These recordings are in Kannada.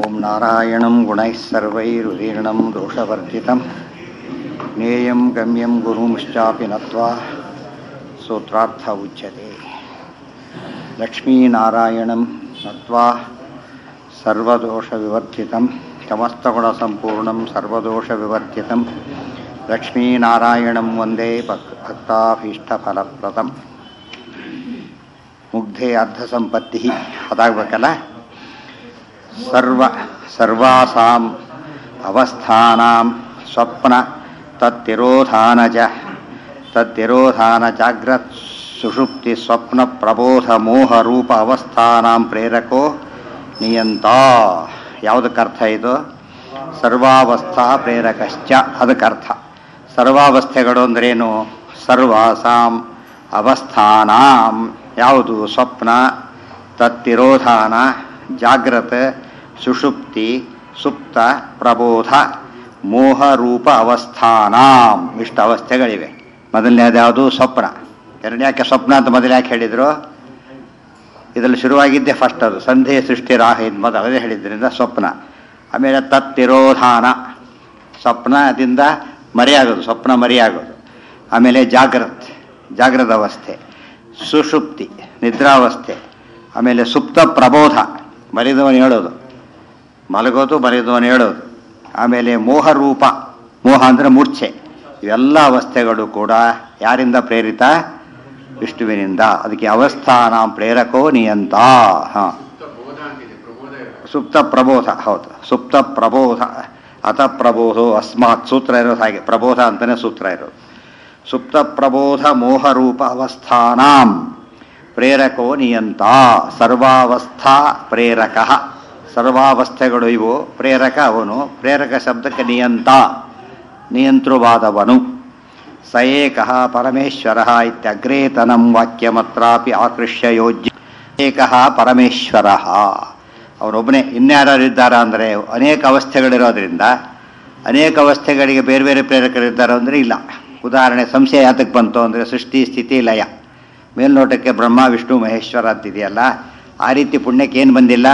ॐ नारायणं गुणैः सर्वैरुदीर्णं दोषवर्जितं ज्ञेयं गम्यं गुरुंश्चापि नत्वा सूत्रार्थ उच्यते लक्ष्मीनारायणं नत्वा सर्वदोषविवर्जितं समस्तगुणसम्पूर्णं सर्वदोषविवर्जितं लक्ष्मीनारायणं वन्दे भक् ಭಕ್ತಾಭೀಷ್ಟಫಲಪ್ರದಂ ಮುಗ್ಧೆ ಅರ್ಧ ಸಂಪತ್ತಿ ಅದಾಗಬೇಕಲ್ಲ ಸರ್ವ ಸರ್ವಾಸಾಂ ಅವಸ್ಥಾನಾಂ ಸ್ವಪ್ನ ತತ್ತಿರೋಧಾನ ಚ ತತ್ತಿರೋಧಾನ ಜಾಗ್ರತ್ ಸುಷುಪ್ತಿ ಸ್ವಪ್ನ ಪ್ರಬೋಧ ಮೋಹ ರೂಪ ಅವಸ್ಥಾನಾಂ ಪ್ರೇರಕೋ ನಿಯಂತ ಯಾವುದಕ್ಕರ್ಥ ಇದು ಸರ್ವಾವಸ್ಥಾ ಪ್ರೇರಕಶ್ಚ ಅದಕ್ಕರ್ಥ ಸರ್ವಾವಸ್ಥೆಗಳು ಅಂದ್ರೇನು ಸರ್ವಾಸಾಂ ಅವಸ್ಥಾನಾಂ ಯಾವುದು ಸ್ವಪ್ನ ತತ್ತಿರೋಧಾನ ಜಾಗ್ರತ ಸುಷುಪ್ತಿ ಸುಪ್ತ ಪ್ರಬೋಧ ಮೋಹರೂಪ ಅವಸ್ಥಾನಾಂ ಇಷ್ಟು ಅವಸ್ಥೆಗಳಿವೆ ಮೊದಲನೇದು ಯಾವುದು ಸ್ವಪ್ನ ಎರಡನೇ ಯಾಕೆ ಸ್ವಪ್ನ ಅಂತ ಮೊದಲು ಯಾಕೆ ಹೇಳಿದರು ಇದರಲ್ಲಿ ಶುರುವಾಗಿದ್ದೆ ಫಸ್ಟ್ ಅದು ಸಂಧೆ ಸೃಷ್ಟಿ ರಾಹ ಇದು ಮೊದಲು ಅದೇ ಹೇಳಿದ್ರಿಂದ ಸ್ವಪ್ನ ಆಮೇಲೆ ತತ್ತಿರೋಧಾನ ಸ್ವಪ್ನದಿಂದ ಮರೆಯಾಗೋದು ಸ್ವಪ್ನ ಮರೆಯಾಗೋದು ಆಮೇಲೆ ಜಾಗ್ರತ್ ಜಾಗ್ರದ ಅವಸ್ಥೆ ಸುಷುಪ್ತಿ ನಿದ್ರಾವಸ್ಥೆ ಆಮೇಲೆ ಸುಪ್ತ ಪ್ರಬೋಧ ಮರಿದವನು ಹೇಳೋದು ಮಲಗೋದು ಮರಿದವನು ಹೇಳೋದು ಆಮೇಲೆ ಮೋಹರೂಪ ಮೋಹ ಅಂದರೆ ಮೂರ್ಛೆ ಇವೆಲ್ಲ ಅವಸ್ಥೆಗಳು ಕೂಡ ಯಾರಿಂದ ಪ್ರೇರಿತ ವಿಷ್ಣುವಿನಿಂದ ಅದಕ್ಕೆ ಅವಸ್ಥಾನ ಪ್ರೇರಕೋ ನಿಯಂತ ಹಾಂ ಸುಪ್ತ ಪ್ರಬೋಧ ಹೌದು ಸುಪ್ತ ಪ್ರಬೋಧ ಅತ ಪ್ರಬೋಧೋ ಅಸ್ಮಾತ್ ಸೂತ್ರ ಇರೋದು ಹಾಗೆ ಪ್ರಬೋಧ ಅಂತಲೇ ಸೂತ್ರ ಇರೋದು ಸುಪ್ತ ಪ್ರಬೋಧ ಮೋಹರೂಪ ಅವಸ್ಥಾನಾಂ ಪ್ರೇರಕೋ ನಿಯಂತ ಸರ್ವಾವಸ್ಥಾ ಪ್ರೇರಕ ಸರ್ವಾವಸ್ಥೆಗಳು ಇವು ಪ್ರೇರಕ ಅವನು ಪ್ರೇರಕ ಶಬ್ದಕ್ಕೆ ನಿಯಂತ ನಿಯಂತೃವಾದವನು ಸ ಏಕ ಪರಮೇಶ್ವರ ಇತ್ಯಗ್ರೇತನಂ ವಾಕ್ಯಮತ್ರಾಪಿ ಆಕೃಷ್ಯ ಯೋಜ್ಯ ಏಕ ಪರಮೇಶ್ವರ ಅವನೊಬ್ಬನೇ ಇನ್ಯಾರು ಇದ್ದಾರ ಅಂದರೆ ಅನೇಕ ಅವಸ್ಥೆಗಳಿರೋದ್ರಿಂದ ಅನೇಕ ಅವಸ್ಥೆಗಳಿಗೆ ಬೇರೆ ಬೇರೆ ಪ್ರೇರಕರಿದ್ದಾರೆ ಅಂದರೆ ಇಲ್ಲ ಉದಾಹರಣೆ ಸಂಶಯ ಯಾತಕ್ಕೆ ಬಂತು ಅಂದರೆ ಸೃಷ್ಟಿ ಸ್ಥಿತಿ ಲಯ ಮೇಲ್ನೋಟಕ್ಕೆ ಬ್ರಹ್ಮ ವಿಷ್ಣು ಮಹೇಶ್ವರ ಅಂತಿದೆಯಲ್ಲ ಆ ರೀತಿ ಪುಣ್ಯಕ್ಕೆ ಏನು ಬಂದಿಲ್ಲ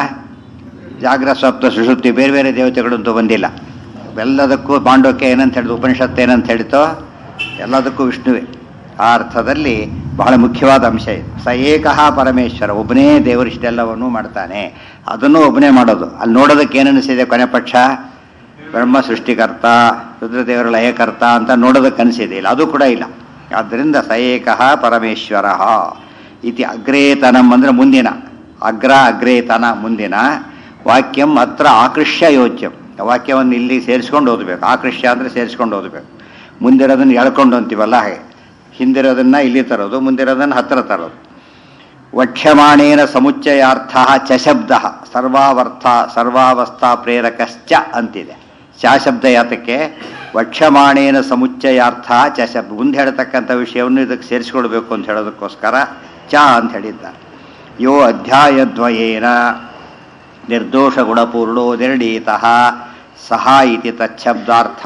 ಜಾಗ್ರ ಸ್ವಪ್ನ ಸುಷುಪ್ತಿ ಬೇರೆ ಬೇರೆ ದೇವತೆಗಳಂತೂ ಬಂದಿಲ್ಲ ಎಲ್ಲದಕ್ಕೂ ಪಾಂಡವಕ್ಕೆ ಏನಂತ ಹೇಳಿದು ಉಪನಿಷತ್ತು ಏನಂತ ಹೇಳಿತೋ ಎಲ್ಲದಕ್ಕೂ ವಿಷ್ಣುವೇ ಆ ಅರ್ಥದಲ್ಲಿ ಬಹಳ ಮುಖ್ಯವಾದ ಅಂಶ ಇದು ಸ ಏಕಃ ಪರಮೇಶ್ವರ ಒಬ್ಬನೇ ದೇವರು ಇಷ್ಟೆಲ್ಲವನ್ನೂ ಮಾಡ್ತಾನೆ ಅದನ್ನು ಒಬ್ಬನೇ ಮಾಡೋದು ಅಲ್ಲಿ ನೋಡೋದಕ್ಕೆ ಏನನ್ನಿಸಿದೆ ಕೊನೆ ಪಕ್ಷ ಬ್ರಹ್ಮ ಸೃಷ್ಟಿಕರ್ತ ರುದ್ರದೇವರ ಲಯಕರ್ತ ಅಂತ ನೋಡೋದಕ್ಕೆ ಅನಿಸಿದೆ ಇಲ್ಲ ಅದು ಕೂಡ ಇಲ್ಲ ಆದ್ದರಿಂದ ಸ ಏಕಃ ಪರಮೇಶ್ವರ ಇತಿ ಅಗ್ರೇತನಂ ಅಂದರೆ ಮುಂದಿನ ಅಗ್ರ ಅಗ್ರೇತನ ಮುಂದಿನ ವಾಕ್ಯಂ ಅತ್ರ ಆಕೃಷ್ಯ ಯೋಚ್ಯಂ ವಾಕ್ಯವನ್ನು ಇಲ್ಲಿ ಸೇರಿಸ್ಕೊಂಡು ಓದಬೇಕು ಆಕೃಷ್ಯ ಅಂದರೆ ಸೇರಿಸ್ಕೊಂಡು ಓದಬೇಕು ಮುಂದಿರೋದನ್ನು ಎಳ್ಕೊಂಡು ಅಂತೀವಲ್ಲ ಹಾಗೆ ಹಿಂದಿರೋದನ್ನ ಇಲ್ಲಿ ತರೋದು ಮುಂದಿರೋದನ್ನು ಹತ್ತಿರ ತರೋದು ವಕ್ಷ್ಯಮಾಣೇನ ಸಮುಚ್ಚಯಾರ್ಥ ಚ ಶಬ್ದ ಸರ್ವಾವರ್ಥ ಸರ್ವಾವಸ್ಥಾ ಪ್ರೇರಕಶ್ಚ ಅಂತಿದೆ ಚ ಶಬ್ದ ಯಾತಕ್ಕೆ ವಕ್ಷ್ಯಮಾಣೇನ ಸಮುಚ್ಚಯಾರ್ಥ ಚ ಶಬ್ದ ಮುಂದೆ ಹೇಳ್ತಕ್ಕಂಥ ವಿಷಯವನ್ನು ಇದಕ್ಕೆ ಸೇರಿಸ್ಕೊಳ್ಬೇಕು ಅಂತ ಹೇಳೋದಕ್ಕೋಸ್ಕರ ಚ ಅಂತ ಹೇಳಿದ್ದಾರೆ ಯೋ ಅಧ್ಯಾಯದ್ವಯೇನ ನಿರ್ದೋಷ ಗುಣಪೂರ್ಣೋ ನಿರ್ಣೀತಃ ಸಹ ಇತಿ ತಚ್ಛಬ್ದಾರ್ಥ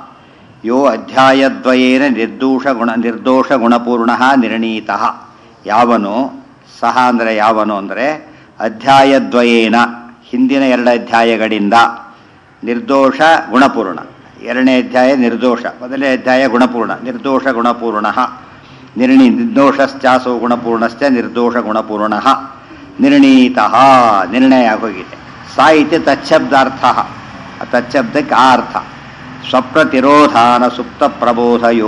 ಯೋ ಅಧ್ಯಾಯದ್ವಯೇನ ನಿರ್ದೋಷ ಗುಣ ನಿರ್ದೋಷ ಗುಣಪೂರ್ಣ ನಿರ್ಣೀತ ಯಾವನು ಸಹ ಅಂದರೆ ಯಾವನು ಅಂದರೆ ಅಧ್ಯಾಯದ್ವಯೇನ ಹಿಂದಿನ ಎರಡು ಅಧ್ಯಾಯಗಳಿಂದ ನಿರ್ದೋಷ ಗುಣಪೂರ್ಣ ಎರಡನೇ ಅಧ್ಯಾಯ ನಿರ್ದೋಷ ಮೊದಲನೇ ಅಧ್ಯಾಯ ಗುಣಪೂರ್ಣ ನಿರ್ದೋಷ ಗುಣಪೂರ್ಣ ನಿರ್ಣಿ ನಿರ್ದೋಷಶ್ಚಾಸೋ ಗುಣಪೂರ್ಣಶ್ಚ ನಿರ್ದೋಷ ಗುಣಪೂರ್ಣ ನಿರ್ಣೀತ ನಿರ್ಣಯ ಆಗೋಗಿದೆ ಸಾ ಇತಿ ತಚ್ಛಬ್ದಾರ್ಥ ತಚ್ಛಬ್ದಕ್ಕೆ ಆ ಅರ್ಥ ಸ್ವಪ್ರತಿರೋಧಾನ ಸುಪ್ತ ಪ್ರಬೋಧಯೋ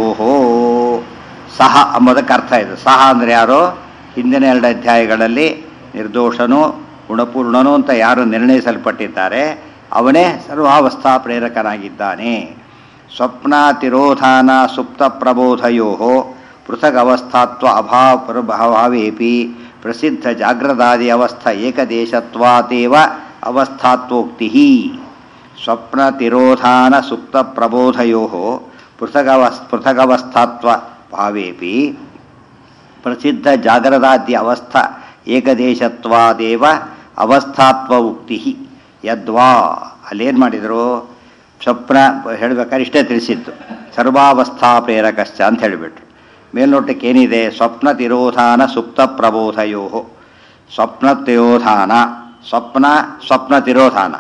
ಸಹ ಅಂಬೋದಕ್ಕೆ ಅರ್ಥ ಇದೆ ಸಹ ಅಂದರೆ ಯಾರೋ ಹಿಂದಿನ ಎರಡು ಅಧ್ಯಾಯಗಳಲ್ಲಿ ನಿರ್ದೋಷನೂ ಗುಣಪೂರ್ಣನೂ ಅಂತ ಯಾರು ನಿರ್ಣಯಿಸಲ್ಪಟ್ಟಿದ್ದಾರೆ ಅವನೇ ಸರ್ವಾವಸ್ಥಾ ಪ್ರೇರಕನಾಗಿದ್ದಾನೆ ಸ್ವಪ್ನ ತಿರೋಧಾನ ಸುಪ್ತ ಪ್ರಬೋಧಯೋ ಪೃಥಗ್ ಅವಸ್ಥಾತ್ವ ಅಭಾವ ಭಾವೇಪಿ ಪ್ರಸಿದ್ಧ ಜಾಗ್ರದಾದಿ ಅವಸ್ಥಾ ಏಕದೇಶತ್ವಾತೇವ ಅವಸ್ಥಾತ್ವೋಕ್ತಿ ಸ್ವಪ್ನ ತಿರೋಧಾನ ಸುಪ್ತ ಪ್ರಬೋಧಯೋ ಪೃಥಗವ ಪೃಥಗವಸ್ಥಾತ್ವ ಭಾವೇಪಿ ಪ್ರಸಿದ್ಧ ಜಾಗ್ರದಾದ್ಯ ಅವಸ್ಥಾ ಏಕದೇಶತ್ವಾದೇವ ಅವಸ್ಥಾತ್ವ ಉಕ್ತಿ ಯದ್ವಾ ಅಲ್ಲೇನು ಮಾಡಿದರು ಸ್ವಪ್ನ ಹೇಳ್ಬೇಕಾದ್ರೆ ಇಷ್ಟೇ ತಿಳಿಸಿತ್ತು ಸರ್ವಾವಸ್ಥಾ ಪ್ರೇರಕಶ್ಚ ಅಂತ ಹೇಳಿಬಿಟ್ರು ಮೇಲ್ನೋಟಕ್ಕೆ ಏನಿದೆ ಸ್ವಪ್ನ ತಿರೋಧಾನ ಸುಪ್ತ ಪ್ರಬೋಧಯೋ ಸ್ವಪ್ನ ತಿರೋಧಾನ ಸ್ವಪ್ನ ಸ್ವಪ್ನ ತಿರೋಧಾನ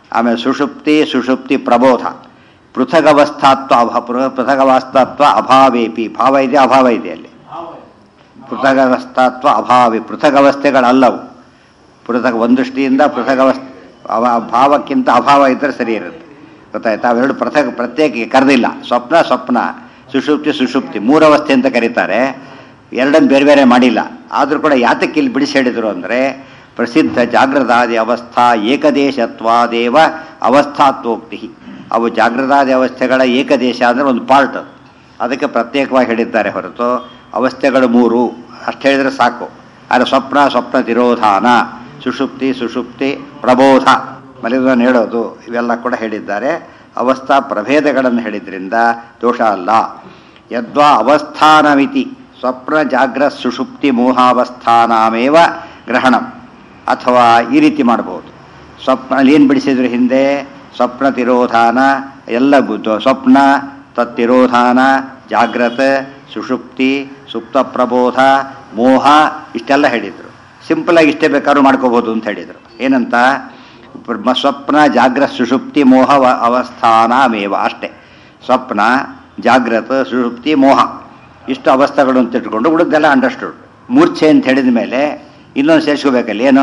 ಆಮೇಲೆ ಸುಷುಪ್ತಿ ಸುಷುಪ್ತಿ ಪ್ರಬೋಧ ಪೃಥಗವಸ್ಥಾತ್ವ ಅಭ ಪೃ- ಪೃಥಗವಸ್ಥಾತ್ವ ಅಭಾವೇಪಿ ಭಾವ ಇದೆ ಅಭಾವ ಇದೆ ಅಲ್ಲಿ ಪೃಥಗವಸ್ಥಾತ್ವ ಅಭಾವಿ ಪೃಥಗವಸ್ಥೆಗಳಲ್ಲವು ಪೃಥಕ್ ಒಂದು ದೃಷ್ಟಿಯಿಂದ ಪೃಥಗವಸ್ ಅವ ಭಾವಕ್ಕಿಂತ ಅಭಾವ ಇದ್ದರೆ ಸರಿ ಇರುತ್ತೆ ಗೊತ್ತಾಯ್ತಾ ಅವೆರಡು ಪೃಥಕ್ ಪ್ರತ್ಯೇಕ ಕರೆದಿಲ್ಲ ಸ್ವಪ್ನ ಸ್ವಪ್ನ ಸುಷುಪ್ತಿ ಸುಷುಪ್ತಿ ಮೂರವಸ್ಥೆ ಅಂತ ಕರೀತಾರೆ ಎರಡನ್ನು ಬೇರೆ ಬೇರೆ ಮಾಡಿಲ್ಲ ಆದರೂ ಕೂಡ ಯಾತಕ್ಕೆ ಇಲ್ಲಿ ಬಿಡಿಸಿ ಹೇಳಿದರು ಅಂದರೆ ಪ್ರಸಿದ್ಧ ಜಾಗೃತಾದಿ ಅವಸ್ಥಾ ಏಕದೇಶತ್ವಾದೇವ ಅವಸ್ಥಾತ್ವೋಕ್ತಿ ಅವು ಜಾಗೃತಾದಿ ಅವಸ್ಥೆಗಳ ಏಕದೇಶ ಅಂದರೆ ಒಂದು ಪಾರ್ಟ್ ಅದಕ್ಕೆ ಪ್ರತ್ಯೇಕವಾಗಿ ಹೇಳಿದ್ದಾರೆ ಹೊರತು ಅವಸ್ಥೆಗಳು ಮೂರು ಅಷ್ಟು ಹೇಳಿದರೆ ಸಾಕು ಆದರೆ ಸ್ವಪ್ನ ಸ್ವಪ್ನ ತಿರೋಧಾನ ಸುಷುಪ್ತಿ ಸುಷುಪ್ತಿ ಪ್ರಬೋಧ ಮಲಿದನ್ನು ಹೇಳೋದು ಇವೆಲ್ಲ ಕೂಡ ಹೇಳಿದ್ದಾರೆ ಅವಸ್ಥಾ ಪ್ರಭೇದಗಳನ್ನು ಹೇಳಿದ್ರಿಂದ ದೋಷ ಅಲ್ಲ ಯದ್ವಾ ಅವಸ್ಥಾನಮಿತಿ ಸ್ವಪ್ನ ಜಾಗ್ರ ಸುಷುಪ್ತಿ ಮೋಹಾವಸ್ಥಾನಮೇವ ಗ್ರಹಣಂ ಅಥವಾ ಈ ರೀತಿ ಮಾಡ್ಬೋದು ಸ್ವಪ್ನ ಅಲ್ಲಿ ಏನು ಬಿಡಿಸಿದ್ರು ಹಿಂದೆ ಸ್ವಪ್ನ ತಿರೋಧಾನ ಎಲ್ಲ ಬುದ್ಧ ಸ್ವಪ್ನ ತತ್ತಿರೋಧಾನ ಜಾಗ್ರತ ಸುಷುಪ್ತಿ ಸುಪ್ತ ಪ್ರಬೋಧ ಮೋಹ ಇಷ್ಟೆಲ್ಲ ಹೇಳಿದರು ಸಿಂಪಲಾಗಿ ಇಷ್ಟೇ ಬೇಕಾದ್ರೂ ಮಾಡ್ಕೋಬೋದು ಅಂತ ಹೇಳಿದರು ಏನಂತ ಬ್ರಹ್ಮ ಸ್ವಪ್ನ ಜಾಗ್ರತ ಸುಷುಪ್ತಿ ಮೋಹ ವ- ಅವಸ್ಥಾನಮೇವ ಅಷ್ಟೇ ಸ್ವಪ್ನ ಜಾಗ್ರತ ಸುಷುಪ್ತಿ ಮೋಹ ಇಷ್ಟು ಅವಸ್ಥೆಗಳು ಅಂತ ಇಟ್ಕೊಂಡು ಉಳಿದೆಲ್ಲ ಅಂಡರ್ಸ್ಟುಡ್ ಮೂರ್ಛೆ ಅಂತ ಹೇಳಿದ ಮೇಲೆ ಇನ್ನೊಂದು ಸೇರಿಸ್ಕೋಬೇಕಲ್ಲ ಏನು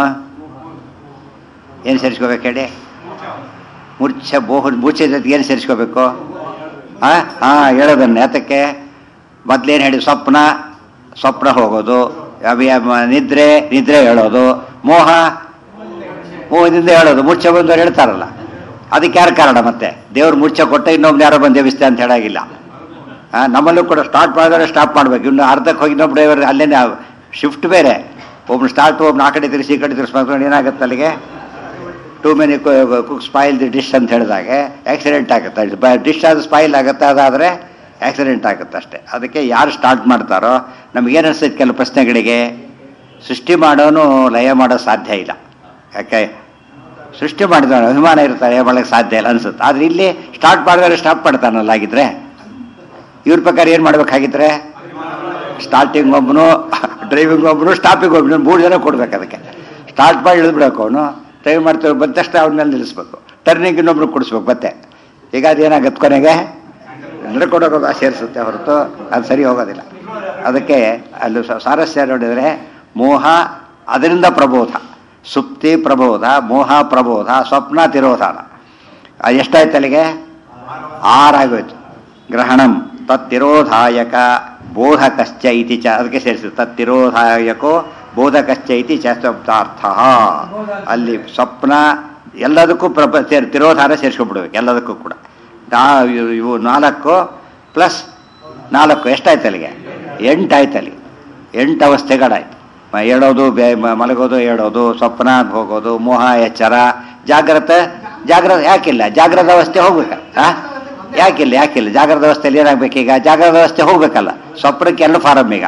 ಏನು ಸೇರಿಸ್ಕೋಬೇಕು ಹೇಳಿ ಮೂರ್ಛೆ ಬೋಹ ಮೂರ್ಛೆ ಜೊತೆಗೆ ಏನು ಸೇರಿಸ್ಕೋಬೇಕು ಹಾಂ ಹಾಂ ಹೇಳೋದನ್ನು ಯಾತಕ್ಕೆ ಮೊದ್ಲೇನು ಹೇಳಿ ಸ್ವಪ್ನ ಸ್ವಪ್ನ ಹೋಗೋದು ಅವಿ- ಅವ- ನಿದ್ರೆ ನಿದ್ರೆ ಹೇಳೋದು ಮೋಹ ಮೋಹದಿಂದ ಹೇಳೋದು ಮೂರ್ಛೆ ಬಂದವ್ರು ಹೇಳ್ತಾರಲ್ಲ ಅದಕ್ಕೆ ಯಾರು ಕಾರಣ ಮತ್ತೆ ದೇವ್ರು ಮೂರ್ಛೆ ಕೊಟ್ಟ ಇನ್ನೊಬ್ರು ಯಾರೋ ಬಂದು ಎಬ್ಬಿಸ್ತೆ ಅಂತ ಹೇಳಾಗಿಲ್ಲ ಆ, ನಮ್ಮಲ್ಲೂ ಕೂಡ ಸ್ಟಾರ್ಟ್ ಮಾಡಿದ್ರೆ ಸ್ಟಾಪ್ ಮಾಡ್ಬೇಕು ಇನ್ನು ಅರ್ಧಕ್ಕೆ ಹೋಗಿ ಇನ್ನೊಬ್ಬ ಡ್ರೈವರ್ ಅಲ್ಲೇನೆ ಶಿಫ್ಟ್ ಬೇರೆ ಒಬ್ನು ಸ್ಟಾರ್ಟ್ ಒಬ್ನು ಆ ಕಡೆ ತಿರ್ಸಿ ಈ ಕಡೆ ತಿರ್ಸ್ಬೇಕು ಏನಾಗುತ್ತೆ ಅಲ್ಲಿಗೆ too many cook spoil the dish ಅಂತ ಹೇಳಿದಾಗೆ ಆಕ್ಸಿಡೆಂಟ್ ಆಗುತ್ತೆ ಡಿಶ್ ಅದು ಸ್ಪಾಯಿಲ್ ಆಗುತ್ತೆ ಅದಾದರೆ ಆಕ್ಸಿಡೆಂಟ್ ಆಗುತ್ತೆ ಅಷ್ಟೇ ಅದಕ್ಕೆ ಯಾರು ಸ್ಟಾರ್ಟ್ ಮಾಡ್ತಾರೋ ನಮಗೇನು ಅನಿಸ್ತೈತೆ ಕೆಲವು ಪ್ರಶ್ನೆಗಳಿಗೆ ಸೃಷ್ಟಿ ಮಾಡೋನು ಲಯ ಮಾಡೋದು ಸಾಧ್ಯ ಇಲ್ಲ ಯಾಕೆ ಸೃಷ್ಟಿ ಮಾಡಿದವನು ಅಭಿಮಾನ ಇರ್ತಾರೆ ಮಾಡಕ್ಕೆ ಸಾಧ್ಯ ಇಲ್ಲ ಅನ್ಸುತ್ತೆ ಆದರೆ ಇಲ್ಲಿ ಸ್ಟಾರ್ಟ್ ಮಾಡಿದ್ರೆ ಸ್ಟಾಪ್ ಮಾಡ್ತಾನಲ್ಲ ಆಗಿದ್ರೆ ಇವ್ರ ಪ್ರಕಾರ ಏನು ಮಾಡ್ಬೇಕಾಗಿದ್ರೆ ಸ್ಟಾರ್ಟಿಂಗ್ ಒಬ್ಬನು ಡ್ರೈವಿಂಗ್ ಒಬ್ಬನು ಸ್ಟಾಪಿಂಗ್ ಒಬ್ಬನು ಮೂರು ಜನ ಕೊಡ್ಬೇಕು ಅದಕ್ಕೆ ಸ್ಟಾರ್ಟ್ ಮಾಡಿ ಇಳಿದ್ಬಿಡಬೇಕು ಅವನು ಡ್ರೈವ್ ಮಾಡ್ತೀವಿ ಬಂದ ತಕ್ಷಣ ಅವನ ಮೇಲೆ ನಿಲ್ಲಿಸ್ಬೇಕು ಟರ್ನಿಂಗ್ ಇನ್ನೊಬ್ರು ಕೊಡಿಸ್ಬೇಕು ಮತ್ತೆ ಈಗ ಅದೇನಾಗತ್ತೆ ಕೊನೆಗೆ ನಡ್ಕೊಂಡೋಗೋದು ಸೇರಿಸುತ್ತೆ ಹೊರತು ಅದು ಸರಿ ಹೋಗೋದಿಲ್ಲ ಅದಕ್ಕೆ ಅಲ್ಲಿ ಸ- ಸಾರಸ್ಯ ನೋಡಿದರೆ ಮೋಹ ಅದರಿಂದ ಪ್ರಬೋಧ ಸುಪ್ತಿ ಪ್ರಬೋಧ ಮೋಹ ಪ್ರಬೋಧ ಸ್ವಪ್ನ ತಿರೋಧಾನ ಅದು ಎಷ್ಟಾಯ್ತು ಅಲ್ಲಿಗೆ ಆರಾಗೋಯ್ತು ಗ್ರಹಣಂ ತತ್ತಿರೋಧಾಯಕ ಬೋಧಕಶ್ಚ ಇತಿ ಚ ಅದಕ್ಕೆ ಸೇರಿಸಿದ್ರು ತತ್ತಿರೋಧಾಯಕೋ ಬೋಧಕಶ್ಚ ಇತಿ ಚ ಶಬ್ದಾರ್ಥ ಅಲ್ಲಿ ಸ್ವಪ್ನ ಎಲ್ಲದಕ್ಕೂ ಪ್ರಪ ಸೇರಿ ತಿರೋಧಾನ ಸೇರಿಸ್ಕೊಂಡ್ಬಿಡ್ಬೇಕು ಎಲ್ಲದಕ್ಕೂ ಕೂಡ ನಾ ಇವು- ಇವು ನಾಲ್ಕು ಪ್ಲಸ್ ನಾಲ್ಕು ಎಷ್ಟಾಯ್ತು ಅಲ್ಲಿಗೆ ಎಂಟಾಯ್ತು ಅಲ್ಲಿ ಎಂಟು ಅವಸ್ಥೆಗಳಾಯ್ತು ಮ- ಏಳೋದು ಬೇ ಮ- ಮಲಗೋದು ಏಳೋದು ಸ್ವಪ್ನ ಹೋಗೋದು ಮೋಹ ಎಚ್ಚರ ಜಾಗ್ರತೆ ಜಾಗ್ರತ ಯಾಕಿಲ್ಲ ಜಾಗ್ರದ ಅವಸ್ಥೆ ಹೋಗ್ಬೇಕ ಆ? ಯಾಕಿಲ್ಲ ಯಾಕಿಲ್ಲ ಜಾಗ್ರದ ಅವಸ್ಥೆಯಲ್ಲಿ ಏನಾಗ್ಬೇಕೀಗ ಜಾಗ್ರದ ಅವಸ್ಥೆ ಹೋಗ್ಬೇಕಲ್ಲ ಸ್ವಪ್ನಕ್ಕೆ ಎರಡು ಫಾರಮ್ ಈಗ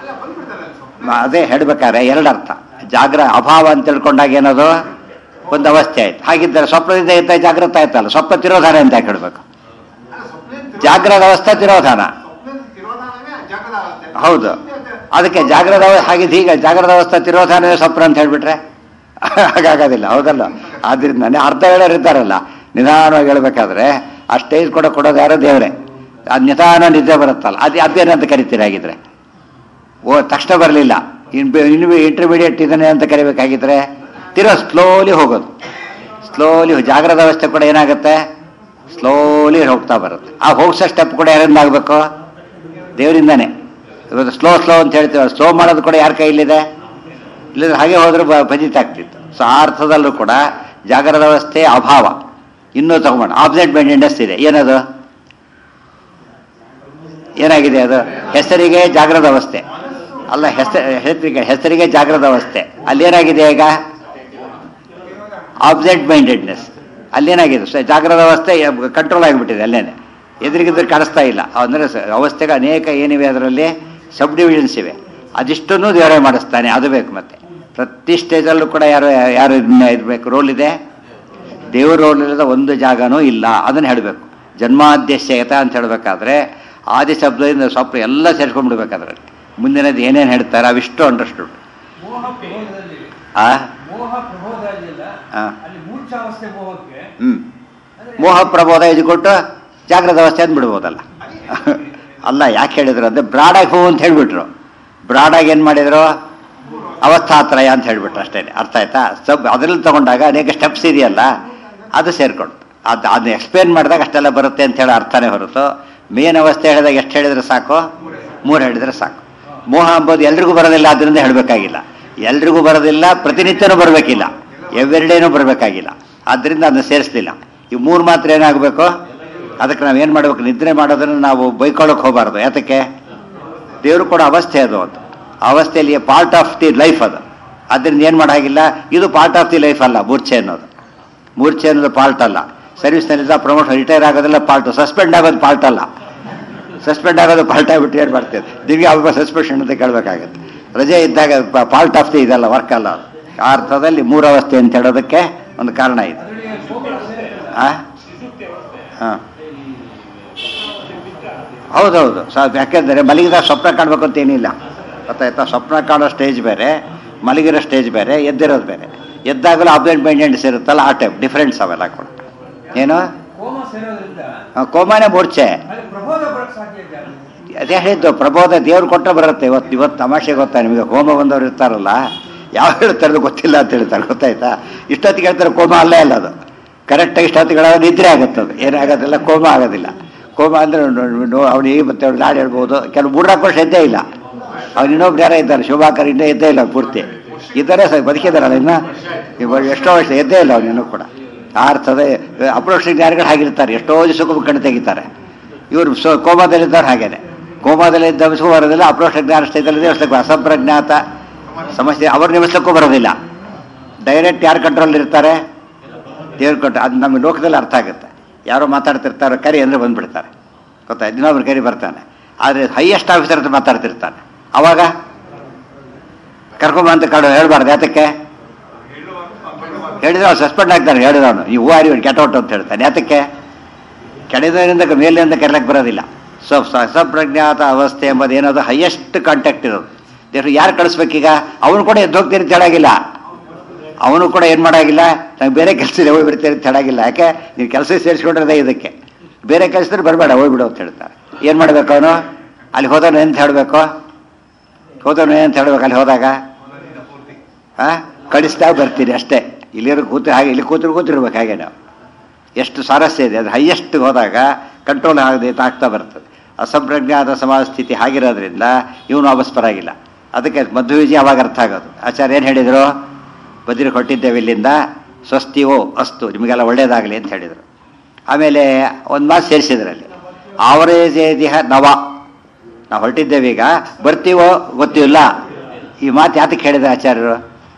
ಮ- ಅದೇ ಹೇಳ್ಬೇಕಾದ್ರೆ ಎರಡು ಅರ್ಥ ಜಾಗ್ರ ಅಭಾವ ಅಂತ ತಿಳ್ಕೊಂಡಾಗ ಏನದು ಒಂದು ಅವಸ್ಥೆ ಆಯ್ತು ಹಾಗಿದ್ದರೆ ಸ್ವಪ್ನದಿಂದ ಇದ್ದ ಜಾಗೃತ ಆಯ್ತಲ್ಲ ಸ್ವಪ್ನ ತಿರೋಧಾನ ಅಂತ ಯಾಕೆ ಹೇಳ್ಬೇಕು ಜಾಗ್ರದ ಅವಸ್ಥೆ ತಿರೋಧಾನ ಹೌದು ಅದಕ್ಕೆ ಜಾಗ್ರದ ಅವ- ಹಾಗಿದ್ದು ಈಗ ಜಾಗ್ರದ ಅವಸ್ಥೆ ತಿರೋಧಾನವೇ ಸ್ವಪ್ನ ಅಂತ ಹೇಳ್ಬಿಟ್ರೆ ಹಾಗಾಗೋದಿಲ್ಲ ಹೌದಲ್ಲ ಆದ್ರಿಂದ ಅರ್ಧ ಹೇಳೋರು ಇದ್ದಾರಲ್ಲ ನಿಧಾನವಾಗಿ ಹೇಳ್ಬೇಕಾದ್ರೆ ಆ ಸ್ಟೇಜ್ ಕೂಡ ಕೊಡೋದು ಯಾರೋ ದೇವರೇ ಅದು ನಿಧಾನ ನಿದ್ದೆ ಬರುತ್ತಲ್ಲ ಅದು ಅದೇನಂತ ಕರಿತೀರಿ ಹಾಗಿದ್ರೆ ಓ ತಕ್ಷಣ ಬರಲಿಲ್ಲ ಇನ್ನು ಇನ್ನು ಇಂಟರ್ಮೀಡಿಯೇಟ್ ಇದನ್ನೇ ಅಂತ ಕರಿಬೇಕಾಗಿದ್ರೆ ತಿರೋ ಸ್ಲೋಲಿ ಹೋಗೋದು ಸ್ಲೋಲಿ ಜಾಗ್ರದ ಅವಸ್ಥೆ ಕೂಡ ಏನಾಗುತ್ತೆ ಸ್ಲೋಲಿ ಹೋಗ್ತಾ ಬರುತ್ತೆ ಆ ಹೋಗ್ಸೋ ಸ್ಟೆಪ್ ಕೂಡ ಯಾರಿಂದ ಆಗಬೇಕು ದೇವರಿಂದಾನೆ ಇವತ್ತು ಸ್ಲೋ ಸ್ಲೋ ಅಂತ ಹೇಳ್ತೀವಿ ಸ್ಲೋ ಮಾಡೋದು ಕೂಡ ಯಾರ ಕೈಲಿದೆ ಇಲ್ಲದ್ರೆ ಹಾಗೆ ಹೋದ್ರೆ ಬ- ಫಜಿತ ಆಗ್ತಿತ್ತು ಸೊ ಆ ಅರ್ಥದಲ್ಲೂ ಕೂಡ ಜಾಗ್ರದ ಅವಸ್ಥೆ ಅಭಾವ ಇನ್ನೂ ತಗೊಂಡು ಆಬ್ಸೆಂಟ್ ಮೈಂಡೆಡ್ನೆಸ್ ಇದೆ ಏನದು ಏನಾಗಿದೆ ಅದು ಹೆಸರಿಗೆ ಜಾಗ್ರದ ಅವಸ್ಥೆ ಅಲ್ಲ ಹೆಸರು ಹೆಸರಿಗೆ ಹೆಸರಿಗೆ ಜಾಗ್ರದ ಅವಸ್ಥೆ ಅಲ್ಲೇನಾಗಿದೆ ಈಗ ಆಬ್ಸೆಂಟ್ ಮೈಂಡೆಡ್ನೆಸ್ ಅಲ್ಲೇನಾಗಿದೆ ಸ- ಜಾಗ್ರದ ಅವಸ್ಥೆ ಕಂಟ್ರೋಲ್ ಆಗಿಬಿಟ್ಟಿದೆ ಅಲ್ಲೇನೆ ಎದುರಿಗಿದ್ರೆ ಕಾಣಿಸ್ತಾ ಇಲ್ಲ ಅಂದರೆ ಅವಸ್ಥೆಗೆ ಅನೇಕ ಏನಿವೆ ಅದರಲ್ಲಿ ಸಬ್ ಡಿವಿಷನ್ಸ್ ಇವೆ ಅದಿಷ್ಟನ್ನು ದೇವರೇ ಮಾಡಿಸ್ತಾನೆ ಅದು ಬೇಕು ಮತ್ತೆ ಪ್ರತಿ ಸ್ಟೇಜಲ್ಲೂ ಕೂಡ ಯಾರು ಯಾರು ಇದನ್ನ ಇರಬೇಕು ರೋಲ್ ಇದೆ ದೇವ್ರ ರೋಲ್ ಇಲ್ಲದ ಒಂದು ಜಾಗನೂ ಇಲ್ಲ ಅದನ್ನು ಹೇಳಬೇಕು ಜನ್ಮಾದ್ಯಶ್ಯತ ಅಂತ ಹೇಳಬೇಕಾದ್ರೆ ಆದಿ ಶಬ್ದದಿಂದ ಸ್ವಲ್ಪ ಎಲ್ಲ ಸೇರ್ಕೊಂಡ್ಬಿಡ್ಬೇಕು ಅದರಲ್ಲಿ ಮುಂದಿನದು ಏನೇನು ಹೇಳ್ತಾರೆ ಅವಿಷ್ಟು ಅಂಡರ್ಸ್ಟುಡ್ ಮೋಹ ಪ್ರಬೋಧದಲ್ಲಿ ಆ ಮೋಹ ಪ್ರಬೋಧ ಇದೆಯಲ್ಲ ಆ. ಅಲ್ಲಿ ಮೂರ್ಛೆ ಸುಷುಪ್ತಾವಸ್ಥೆ ಮೋಹಕ್ಕೆ ಹ್ಞೂ ಅಂದ್ರೆ ಮೋಹ ಪ್ರಬೋಧ ಇದು ಕೊಟ್ಟು ಜಾಗ್ರತ ಅವಸ್ಥೆ ಅಂತ ಬಿಡ್ಬೋದಲ್ಲ ಅಲ್ಲ ಯಾಕೆ ಹೇಳಿದ್ರು ಅಂದರೆ ಬ್ರಾಡಾಗಿ ಹೂ ಅಂತ ಹೇಳ್ಬಿಟ್ರು ಬ್ರಾಡಾಗಿ ಏನು ಮಾಡಿದ್ರು ಅವಸ್ಥಾತ್ರಯ ಅಂತ ಹೇಳ್ಬಿಟ್ರು ಅಷ್ಟೇ ಅರ್ಥ ಆಯ್ತಾ ಸಬ್ ಅದರಲ್ಲಿ ತಗೊಂಡಾಗ ಅನೇಕ ಸ್ಟೆಪ್ಸ್ ಇದೆಯಲ್ಲ ಅದು ಸೇರ್ಕೊಂಡು ಅದು ಅದನ್ನ ಎಕ್ಸ್ಪ್ಲೇನ್ ಮಾಡಿದಾಗ ಅಷ್ಟೆಲ್ಲ ಬರುತ್ತೆ ಅಂತ ಹೇಳೋ ಅರ್ಥನೇ ಹೊರತು ಮೇನ್ ಅವಸ್ಥೆ ಹೇಳಿದಾಗ ಎಷ್ಟು ಹೇಳಿದ್ರೆ ಸಾಕು ಮೂರು ಹೇಳಿದ್ರೆ ಸಾಕು ಮೋಹ ಅಂಬೋದು ಎಲ್ರಿಗೂ ಬರೋದಿಲ್ಲ ಅದರಿಂದ ಹೇಳಬೇಕಾಗಿಲ್ಲ ಎಲ್ರಿಗೂ ಬರೋದಿಲ್ಲ ಪ್ರತಿನಿತ್ಯನೂ ಬರಬೇಕಿಲ್ಲ ಎವ್ರಿಡೇನೂ ಬರಬೇಕಾಗಿಲ್ಲ ಆದ್ದರಿಂದ ಅದನ್ನ ಸೇರಿಸ್ಲಿಲ್ಲ ಈ ಮೂರು ಮಾತ್ರ ಏನಾಗಬೇಕು ಅದಕ್ಕೆ ನಾವು ಏನು ಮಾಡಬೇಕು ನಿದ್ರೆ ಮಾಡೋದನ್ನು ನಾವು ಬೈಕೊಳ್ಳೋಕೆ ಹೋಗಬಾರ್ದು ಯಾತಕ್ಕೆ ದೇವರು ಕೊಡೋ ಅವಸ್ಥೆ ಅದು ಅದು ಆ ಅವಸ್ಥೆಯಲ್ಲಿ ಪಾರ್ಟ್ ಆಫ್ ದಿ ಲೈಫ್ ಅದು ಅದರಿಂದ ಏನು ಮಾಡಾಗಿಲ್ಲ ಇದು ಪಾರ್ಟ್ ಆಫ್ ದಿ ಲೈಫ್ ಅಲ್ಲ ಮೂರ್ಛೆ ಅನ್ನೋದು ಮೂರ್ಛೆ ಅನ್ನೋದು ಪಾರ್ಟ್ ಅಲ್ಲ ಸರ್ವಿಸ್ನಲ್ಲಿದ್ದ ಪ್ರಮೋಷನ್ ರಿಟೈರ್ ಆಗೋದೆಲ್ಲ ಪಾರ್ಟು ಸಸ್ಪೆಂಡ್ ಆಗೋದು ಪಾರ್ಟ್ ಅಲ್ಲ ಸಸ್ಪೆಂಡ್ ಆಗೋದು ಪಾರ್ಟ್ ಆಗಿಬಿಟ್ಟು ಏನು ಮಾಡ್ತೇವೆ ನಿಮಗೆ ಅವಾಗ ಸಸ್ಪೆನ್ಷನ್ ಅಂತ ಕೇಳಬೇಕಾಗತ್ತೆ ರಜೆ ಇದ್ದಾಗ ಪಾರ್ಟ್ ಆಫ್ ದಿ ಇದಲ್ಲ ವರ್ಕ್ ಅಲ್ಲ ಅದು ಆ ಅರ್ಥದಲ್ಲಿ ಮೂರು ಅವಸ್ಥೆ ಅಂತ ಹೇಳೋದಕ್ಕೆ ಒಂದು ಕಾರಣ ಇದೆ ಅದರಲ್ಲಿ ಕೋಮಲ ಸೇರೆ ಆ ಹಾಂ ಹೌದೌದು ಸ ಯಾಕೆಂದರೆ ಮಲಗಿದಾಗ ಸ್ವಪ್ನ ಕಾಣಬೇಕು ಅಂತ ಏನಿಲ್ಲ ಗೊತ್ತಾಯ್ತಾ ಸ್ವಪ್ನ ಕಾಣೋ ಸ್ಟೇಜ್ ಬೇರೆ ಮಲಗಿರೋ ಸ್ಟೇಜ್ ಬೇರೆ ಎದ್ದಿರೋದು ಬೇರೆ ಎದ್ದಾಗಲೂ ಅಬ್ಸೆಂಟ್ ಮೈಂಡೆಂಟ್ಸ್ ಇರುತ್ತಲ್ಲ ಆ ಟೈಪ್ ಡಿಫ್ರೆನ್ಸ್ ಅವೆಲ್ಲ ಕೂಡ ಏನು ಕೋಮ ಸೇರೋದ್ರಿಂದ ಆ, ಕೋಮಾನೇ ಮೂರ್ಛೆ ಅಲ್ಲಿ ಪ್ರಬೋಧ ಬರಕ್ ಸಾಧ್ಯ ಇದೆ ಅಲ್ಲಿ. ಅದೇ ಹೇಳಿದ್ದು ಪ್ರಬೋಧ ದೇವ್ರು ಕೊಟ್ಟ ಬರುತ್ತೆ ಇವತ್ತು ಇವತ್ತು ತಮಾಷೆ ಗೊತ್ತಾ ನಿಮಗೆ ಹೋಮ ಬಂದವರು ಇರ್ತಾರಲ್ಲ ಯಾವ ಹೇಳ್ತಾರೆ ಅದು ಗೊತ್ತಿಲ್ಲ ಅಂತ ಹೇಳ್ತಾರೆ ಗೊತ್ತಾಯ್ತಾ ಇಷ್ಟೊತ್ತಿಗೆ ಹೇಳ್ತಾರೆ ಕೋಮ ಅಲ್ಲೇ ಅಲ್ಲ ಅದು ಕರೆಕ್ಟಾಗಿ ಇಷ್ಟೊತ್ತಿಗೆ ಹೇಳೋದು ನಿದ್ರೆ ಆಗುತ್ತೆ ಅದು ಏನಾಗೋದಿಲ್ಲ ಕೋಮ ಆಗೋದಿಲ್ಲ ಕೋಮ ಅಂದರೆ ಅವನಿಗೆ ಮತ್ತೆ ಅವ್ನು ನಾಡು ಹೇಳ್ಬೋದು ಕೆಲವು ಮೂರ್ನಾಲ್ಕು ವರ್ಷ ಎದ್ದೇ ಇಲ್ಲ ಅವ್ನು ಇನ್ನೊಬ್ರು ಯಾರೋ ಇದ್ದಾರೆ ಶೋಭಾಕರ್ ಇನ್ನೂ ಎದ್ದೇ ಇಲ್ಲ ಪೂರ್ತಿ ಇದ್ದಾರೆ ಸರ್ ಬದುಕಿದಾರಲ್ಲ ಇನ್ನು ಇವಾಗ ಎಷ್ಟೋ ವರ್ಷ ಎದ್ದೇ ಇಲ್ಲ ಅವನು ಇನ್ನೂ ಕೂಡ ಆ ಅರ್ಥದ ಅಪ್ರೋಚ್ ಯಾರುಗಳು ಹಾಗಿರ್ತಾರೆ ಎಷ್ಟೋ ದಿವಸಕ್ಕೂ ಕಣ್ಣು ತೆಗಿತಾರೆ ಇವರು ಸೊ ಕೋಮಾದಲ್ಲಿದ್ದವ್ರು ಹಾಗೇನೆ ಕೋಮಾದಲ್ಲಿದ್ದ ಅವಶ್ಯಕೂ ಬರೋದಿಲ್ಲ ಅಪ್ರೋಷ ಜ್ಞಾನ ಸ್ಥಿತಿಯಲ್ಲಿ ಅವಶ್ಯಕ ಅಸಂಪ್ರಜ್ಞಾತ ಸಮಸ್ಯೆ ಅವ್ರು ನಿಮಿಷಕ್ಕೂ ಬರೋದಿಲ್ಲ ಡೈರೆಕ್ಟ್ ಯಾರು ಕಂಟ್ರೋಲ್ ಇರ್ತಾರೆ ದೇವ್ರ ಕಂಟ್ರೋಲ್ ಅದು ನಮ್ಮ ಲೋಕದಲ್ಲಿ ಅರ್ಥ ಆಗುತ್ತೆ ಯಾರೋ ಮಾತಾಡ್ತಿರ್ತಾರೆ ಕರಿ ಅಂದರೆ ಬಂದ್ಬಿಡ್ತಾರೆ ಗೊತ್ತಾಯ್ತು ಇನ್ನೊಬ್ರು ಕರಿ ಬರ್ತಾನೆ ಆದರೆ ಹೈಯೆಸ್ಟ್ ಆಫೀಸರ್ ಹತ್ರ ಮಾತಾಡ್ತಿರ್ತಾನೆ ಅವಾಗ ಕರ್ಕೊಂಬ ಅಂತ ಕಾಡು ಹೇಳ್ಬಾರ್ದು ಯಾತಕ್ಕೆ ಹೇಳಿದ್ರೆ ಅವ್ನು ಸಸ್ಪೆಂಡ್ ಆಗ್ತಾನೆ ಹೇಳಿದವನು ಈ ಹೂವಾರಿ ಕೆಟ್ಟೋಟು ಅಂತ ಹೇಳ್ತಾನೆ ಯಾತಕ್ಕೆ ಕೆಳಗಿನಿಂದ ಮೇಲಿನಿಂದ ಕರೆಲಕ್ಕೆ ಬರೋದಿಲ್ಲ ಸೊ ಸಪ್ರಜ್ಞಾತ ಅವಸ್ಥೆ ಎಂಬುದು ಏನದು ಹೈಯೆಸ್ಟ್ ಕಾಂಟ್ಯಾಕ್ಟ್ ಇರೋದು ದೇವ್ರು ಯಾರು ಕಳಿಸ್ಬೇಕೀಗ ಅವನು ಕೂಡ ಎದ್ದು ಹೋಗ್ತೀನಿ ಅಂತ ಹೇಳಾಗಿಲ್ಲ ಅವನು ಕೂಡ ಏನು ಮಾಡಾಗಿಲ್ಲ ನಂಗೆ ಬೇರೆ ಕೆಲಸ ಇದೆ ಹೋಗ್ಬಿಡ್ತೀನಿ ಅಂತ ಹೇಳಾಗಿಲ್ಲ ಯಾಕೆ ನೀವು ಕೆಲಸ ಸೇರಿಸ್ಕೊಂಡಿರೋದೇ ಇದಕ್ಕೆ ಬೇರೆ ಕೆಲಸದಲ್ಲಿ ಬರಬೇಡ ಹೋಗ್ಬಿಡು ಅಂತ ಹೇಳ್ತಾರೆ ಏನು ಮಾಡಬೇಕು ಅವನು ಅಲ್ಲಿ ಹೋದವನು ಎಂತ ಹೇಳಬೇಕು ಹೋದವನು ಏನಂತ ಹೇಳ್ಬೇಕು ಅಲ್ಲಿ ಹೋದಾಗ ಹಾಂ ಕಳಿಸ್ದಾಗ ಬರ್ತೀನಿ ಅಷ್ಟೇ ಇಲ್ಲಿರೋ ಕೂತು ಹಾಗೆ ಇಲ್ಲಿ ಕೂತಿರು ಕೂತಿರ್ಬೇಕು ಹಾಗೆ ನಾವು ಎಷ್ಟು ಸಾರಸ್ಯ ಇದೆ ಅದು ಹೈಯೆಸ್ಟ್ ಹೋದಾಗ ಕಂಟ್ರೋಲ್ ಆಗದೆ ಆಗ್ತಾ ಬರ್ತದೆ ಅಸಂಪ್ರಜ್ಞಾತ ಸಮಾಜ ಸ್ಥಿತಿ ಆಗಿರೋದ್ರಿಂದ ಇವನು ವಾಪಸ್ ಬರಾಗಿಲ್ಲ ಅದಕ್ಕೆ ಮಧ್ವವಿಜಿ ಅವಾಗ ಅರ್ಥ ಆಗೋದು ಆಚಾರ್ಯ ಏನು ಹೇಳಿದರು ಬದಿರು ಕೊಟ್ಟಿದ್ದೇವೆ ಇಲ್ಲಿಂದ ಸ್ವಸ್ತಿವೋ ಅಸ್ತು ನಿಮಗೆಲ್ಲ ಒಳ್ಳೇದಾಗಲಿ ಅಂತ ಹೇಳಿದರು ಆಮೇಲೆ ಒಂದು ಮಾತು ಸೇರಿಸಿದ್ರಲ್ಲಿ ಆವರೇಜ್ ದೇಹ ನವ ನಾವು ಹೊರಟಿದ್ದೇವೆ ಈಗ ಬರ್ತೀವೋ ಗೊತ್ತಿಲ್ಲ ಈ ಮಾತು ಯಾತಕ್ಕೆ ಹೇಳಿದ ಆಚಾರ್ಯರು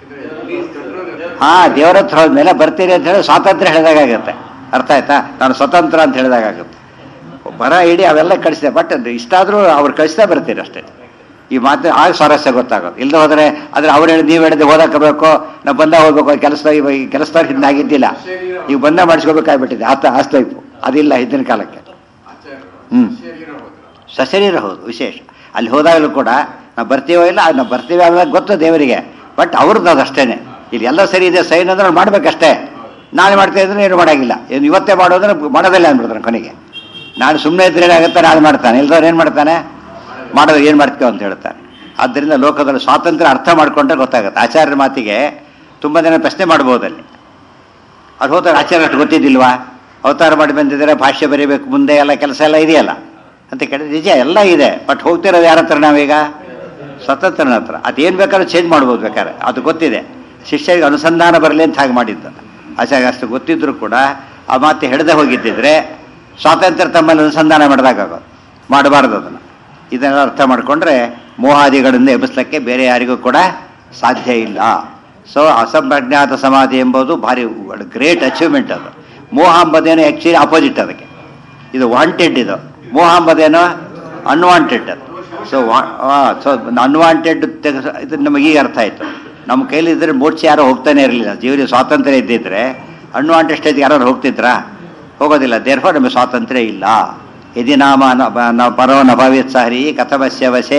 ಹಾ ದೇವರ ಹತ್ರ ಹೋದ್ಮೇಲೆ ಬರ್ತೀರಿ ಅಂತ ಹೇಳಿ ಸ್ವಾತಂತ್ರ್ಯ ಹೇಳಿದಾಗುತ್ತೆ ಅರ್ಥ ಆಯ್ತಾ ನಾನು ಸ್ವತಂತ್ರ ಅಂತ ಹೇಳಿದಾಗುತ್ತೆ ಬರ ಇಡೀ ಅವೆಲ್ಲ ಕಳಿಸಿದೆ ಬಟ್ ಇಷ್ಟಾದರೂ ಅವ್ರು ಕಳಿಸ್ತಾ ಬರ್ತೀರಿ ಅಷ್ಟೇ ಈ ಮಾತು ಆಗ ಸ್ವಾರಸ್ಯ ಗೊತ್ತಾಗೋದು ಇಲ್ಲದೆ ಹೋದರೆ ಆದರೆ ಅವ್ರು ಹೇಳಿ ನೀವು ಹೇಳಿದ್ರೆ ಓದಕ್ಕಬೇಕು ನಾವು ಬಂದ ಹೋಗ್ಬೇಕು ಕೆಲಸ ಈ ಕೆಲಸದವ್ರು ಹಿಂದೆ ಆಗಿದ್ದಿಲ್ಲ ಈಗ ಬಂದ ಮಾಡಿಸ್ಕೋಬೇಕಾಗ್ಬಿಟ್ಟಿದೆ ಆತ ಆಸ್ತೈಪು ಅದಿಲ್ಲ ಹಿಂದಿನ ಕಾಲಕ್ಕೆ ಹ್ಞೂ ಸಶರೀರ ಹೌದು ವಿಶೇಷ ಅಲ್ಲಿ ಹೋದಾಗಲೂ ಕೂಡ ನಾವು ಬರ್ತೀವೋ ಇಲ್ಲ ನಾವು ಬರ್ತೀವಿ ಆದಾಗ ಗೊತ್ತು ದೇವರಿಗೆ ಬಟ್ ಅವ್ರದ್ದು ಅದು ಅಷ್ಟೇನೆ ಇಲ್ಲಿ ಎಲ್ಲ ಸರಿ ಇದೆ ಸೈನ್ ಅಂದ್ರೆ ಅವ್ರು ಮಾಡ್ಬೇಕಷ್ಟೇ ನಾಳೆ ಮಾಡ್ತಾ ಇದ್ರೆ ಏನು ಮಾಡೋಂಗಿಲ್ಲ ಏನು ಇವತ್ತೇ ಮಾಡೋದ್ರೆ ಮಾಡೋದಿಲ್ಲ ಅಂದ್ಬಿಡ್ತಾನೆ ಕೊನೆಗೆ ನಾನು ಸುಮ್ಮನೆ ಇದ್ರೆ ಏನಾಗುತ್ತೆ ನಾಳೆ ಮಾಡ್ತಾನೆ ಇಲ್ದವ್ರು ಏನು ಮಾಡ್ತಾನೆ ಮಾಡೋದು ಏನು ಮಾಡ್ತೀವಿ ಅಂತ ಹೇಳ್ತಾನೆ ಆದ್ದರಿಂದ ಲೋಕದಲ್ಲಿ ಸ್ವಾತಂತ್ರ್ಯ ಅರ್ಥ ಮಾಡ್ಕೊಂಡ್ರೆ ಗೊತ್ತಾಗುತ್ತೆ ಆಚಾರ್ಯರ ಮಾತಿಗೆ ತುಂಬ ಜನ ಪ್ರಶ್ನೆ ಮಾಡ್ಬೋದು ಅಲ್ಲಿ ಅದು ಹೋದಾಗ ಆಚಾರ್ಯ ಅಷ್ಟು ಗೊತ್ತಿದ್ದಿಲ್ವಾ ಅವತಾರ ಮಾಡಿ ಬಂದಿದ್ದಾರೆ ಭಾಷ್ಯ ಬರೀಬೇಕು ಮುಂದೆ ಎಲ್ಲ ಕೆಲಸ ಎಲ್ಲ ಇದೆಯಲ್ಲ ಅಂತ ಕೇಳಿದ್ರೆ ನಿಜ ಎಲ್ಲ ಇದೆ ಬಟ್ ಹೋಗ್ತಿರೋದು ಯಾರ ಹತ್ರ ನಾವೀಗ ಸ್ವತಂತ್ರನ ಹತ್ರ ಅದೇನು ಬೇಕಾದ್ರೂ ಚೇಂಜ್ ಮಾಡ್ಬೋದು ಬೇಕಾದ್ರೆ ಅದು ಗೊತ್ತಿದೆ ಶಿಷ್ಯರಿಗೆ ಅನುಸಂಧಾನ ಬರಲಿ ಅಂತ ಹಾಗೆ ಮಾಡಿದ್ದು ಆಚಾರ್ಯ ಅಷ್ಟು ಗೊತ್ತಿದ್ರು ಕೂಡ ಆ ಮಾತು ಹಿಡ್ದೆ ಹೋಗಿದ್ದಿದ್ರೆ ಸ್ವಾತಂತ್ರ್ಯ ತಮ್ಮಲ್ಲಿ ಅನುಸಂಧಾನ ಮಾಡಿದಾಗೋದು ಮಾಡಬಾರ್ದು ಅದನ್ನು ಇದನ್ನೆಲ್ಲ ಅರ್ಥ ಮಾಡಿಕೊಂಡ್ರೆ ಮೋಹಾದಿಗಳಿಂದ ಎಬ್ಬಿಸ್ಲಿಕ್ಕೆ ಬೇರೆ ಯಾರಿಗೂ ಕೂಡ ಸಾಧ್ಯ ಇಲ್ಲ ಸೊ ಅಸಂಪ್ರಜ್ಞಾತ ಸಮಾಧಿ ಎಂಬುದು ಭಾರಿ ಗ್ರೇಟ್ ಅಚೀವ್ಮೆಂಟ್ ಅದು ಮೋಹ ಎಂಬುದೇನೋ ಆ್ಯಕ್ಚುಲಿ ಅಪೋಸಿಟ್ ಅದಕ್ಕೆ ಇದು ವಾಂಟೆಡ್ ಇದು ಮೋಹ ಎಂಬುದೇನೋ ಅನ್ವಾಂಟೆಡ್ ಅದು ಸೊ ಸೊ ಅನ್ವಾಂಟೆಡ್ ಇದು ನಮಗೆ ಈಗ ಅರ್ಥ ಆಯಿತು ನಮ್ಮ ಕೈಲಿದ್ದರೆ ಮೂರ್ಛೆ ಯಾರೋ ಹೋಗ್ತಾನೆ ಇರಲಿಲ್ಲ ಜೀವನ ಸ್ವಾತಂತ್ರ್ಯ ಇದ್ದಿದ್ರೆ ಅನ್ವಾಂಟೆಡ್ ಸ್ಟೇಜ್ಗೆ ಯಾರು ಹೋಗ್ತಿದ್ರಾ ಹೋಗೋದಿಲ್ಲ ದೇರ್ಫೋ ನಮಗೆ ಸ್ವಾತಂತ್ರ್ಯ ಇಲ್ಲ ಯದಿ ನಾಮ ನ ಬ- ನ ಪರೋ ನ ಭವೇತ್ ಸಹರಿ ಕಥಮಸ್ಯ ವಶೆ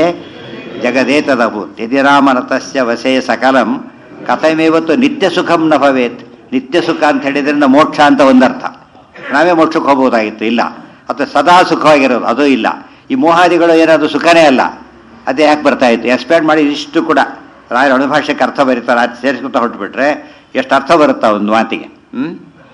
ಜಗದೇತದಭೂತ್ ಯದಿ ರಾಮ ನತಸ್ಯ ವಶೆ ಸಕಲಂ ಕಥಮೇವತ್ತು ನಿತ್ಯ ಸುಖಂ ನ ಭವೇತ್ ನಿತ್ಯ ಸುಖ ಅಂತ ಹೇಳಿದ್ರಿಂದ ಮೋಕ್ಷ ಅಂತ ಒಂದರ್ಥ ನಾವೇ ಮೋಕ್ಷಕ್ಕೆ ಹೋಗ್ಬೋದಾಗಿತ್ತು ಇಲ್ಲ ಅಥವಾ ಸದಾ ಸುಖವಾಗಿರೋದು ಅದು ಇಲ್ಲ ಈ ಮೋಹಾದಿಗಳು ಏನಾದ್ರು ಸುಖನೇ ಅಲ್ಲ ಅದೇ ಯಾಕೆ ಬರ್ತಾ ಇತ್ತು ಎಕ್ಸ್ಪೆಕ್ಟ್ ಮಾಡಿ ಇಷ್ಟು ಕೂಡ ರಾಯರ ಅಣುಭಾಷೆಗೆ ಅರ್ಥ ಬರೀತಾರೆ ಅದು ಸೇರಿಸ್ಕೊತ ಹೊರಟ್ಬಿಟ್ರೆ ಎಷ್ಟು ಅರ್ಥ ಬರುತ್ತಾ ಒಂದು ಮಾತಿಗೆ ಹ್ಞೂ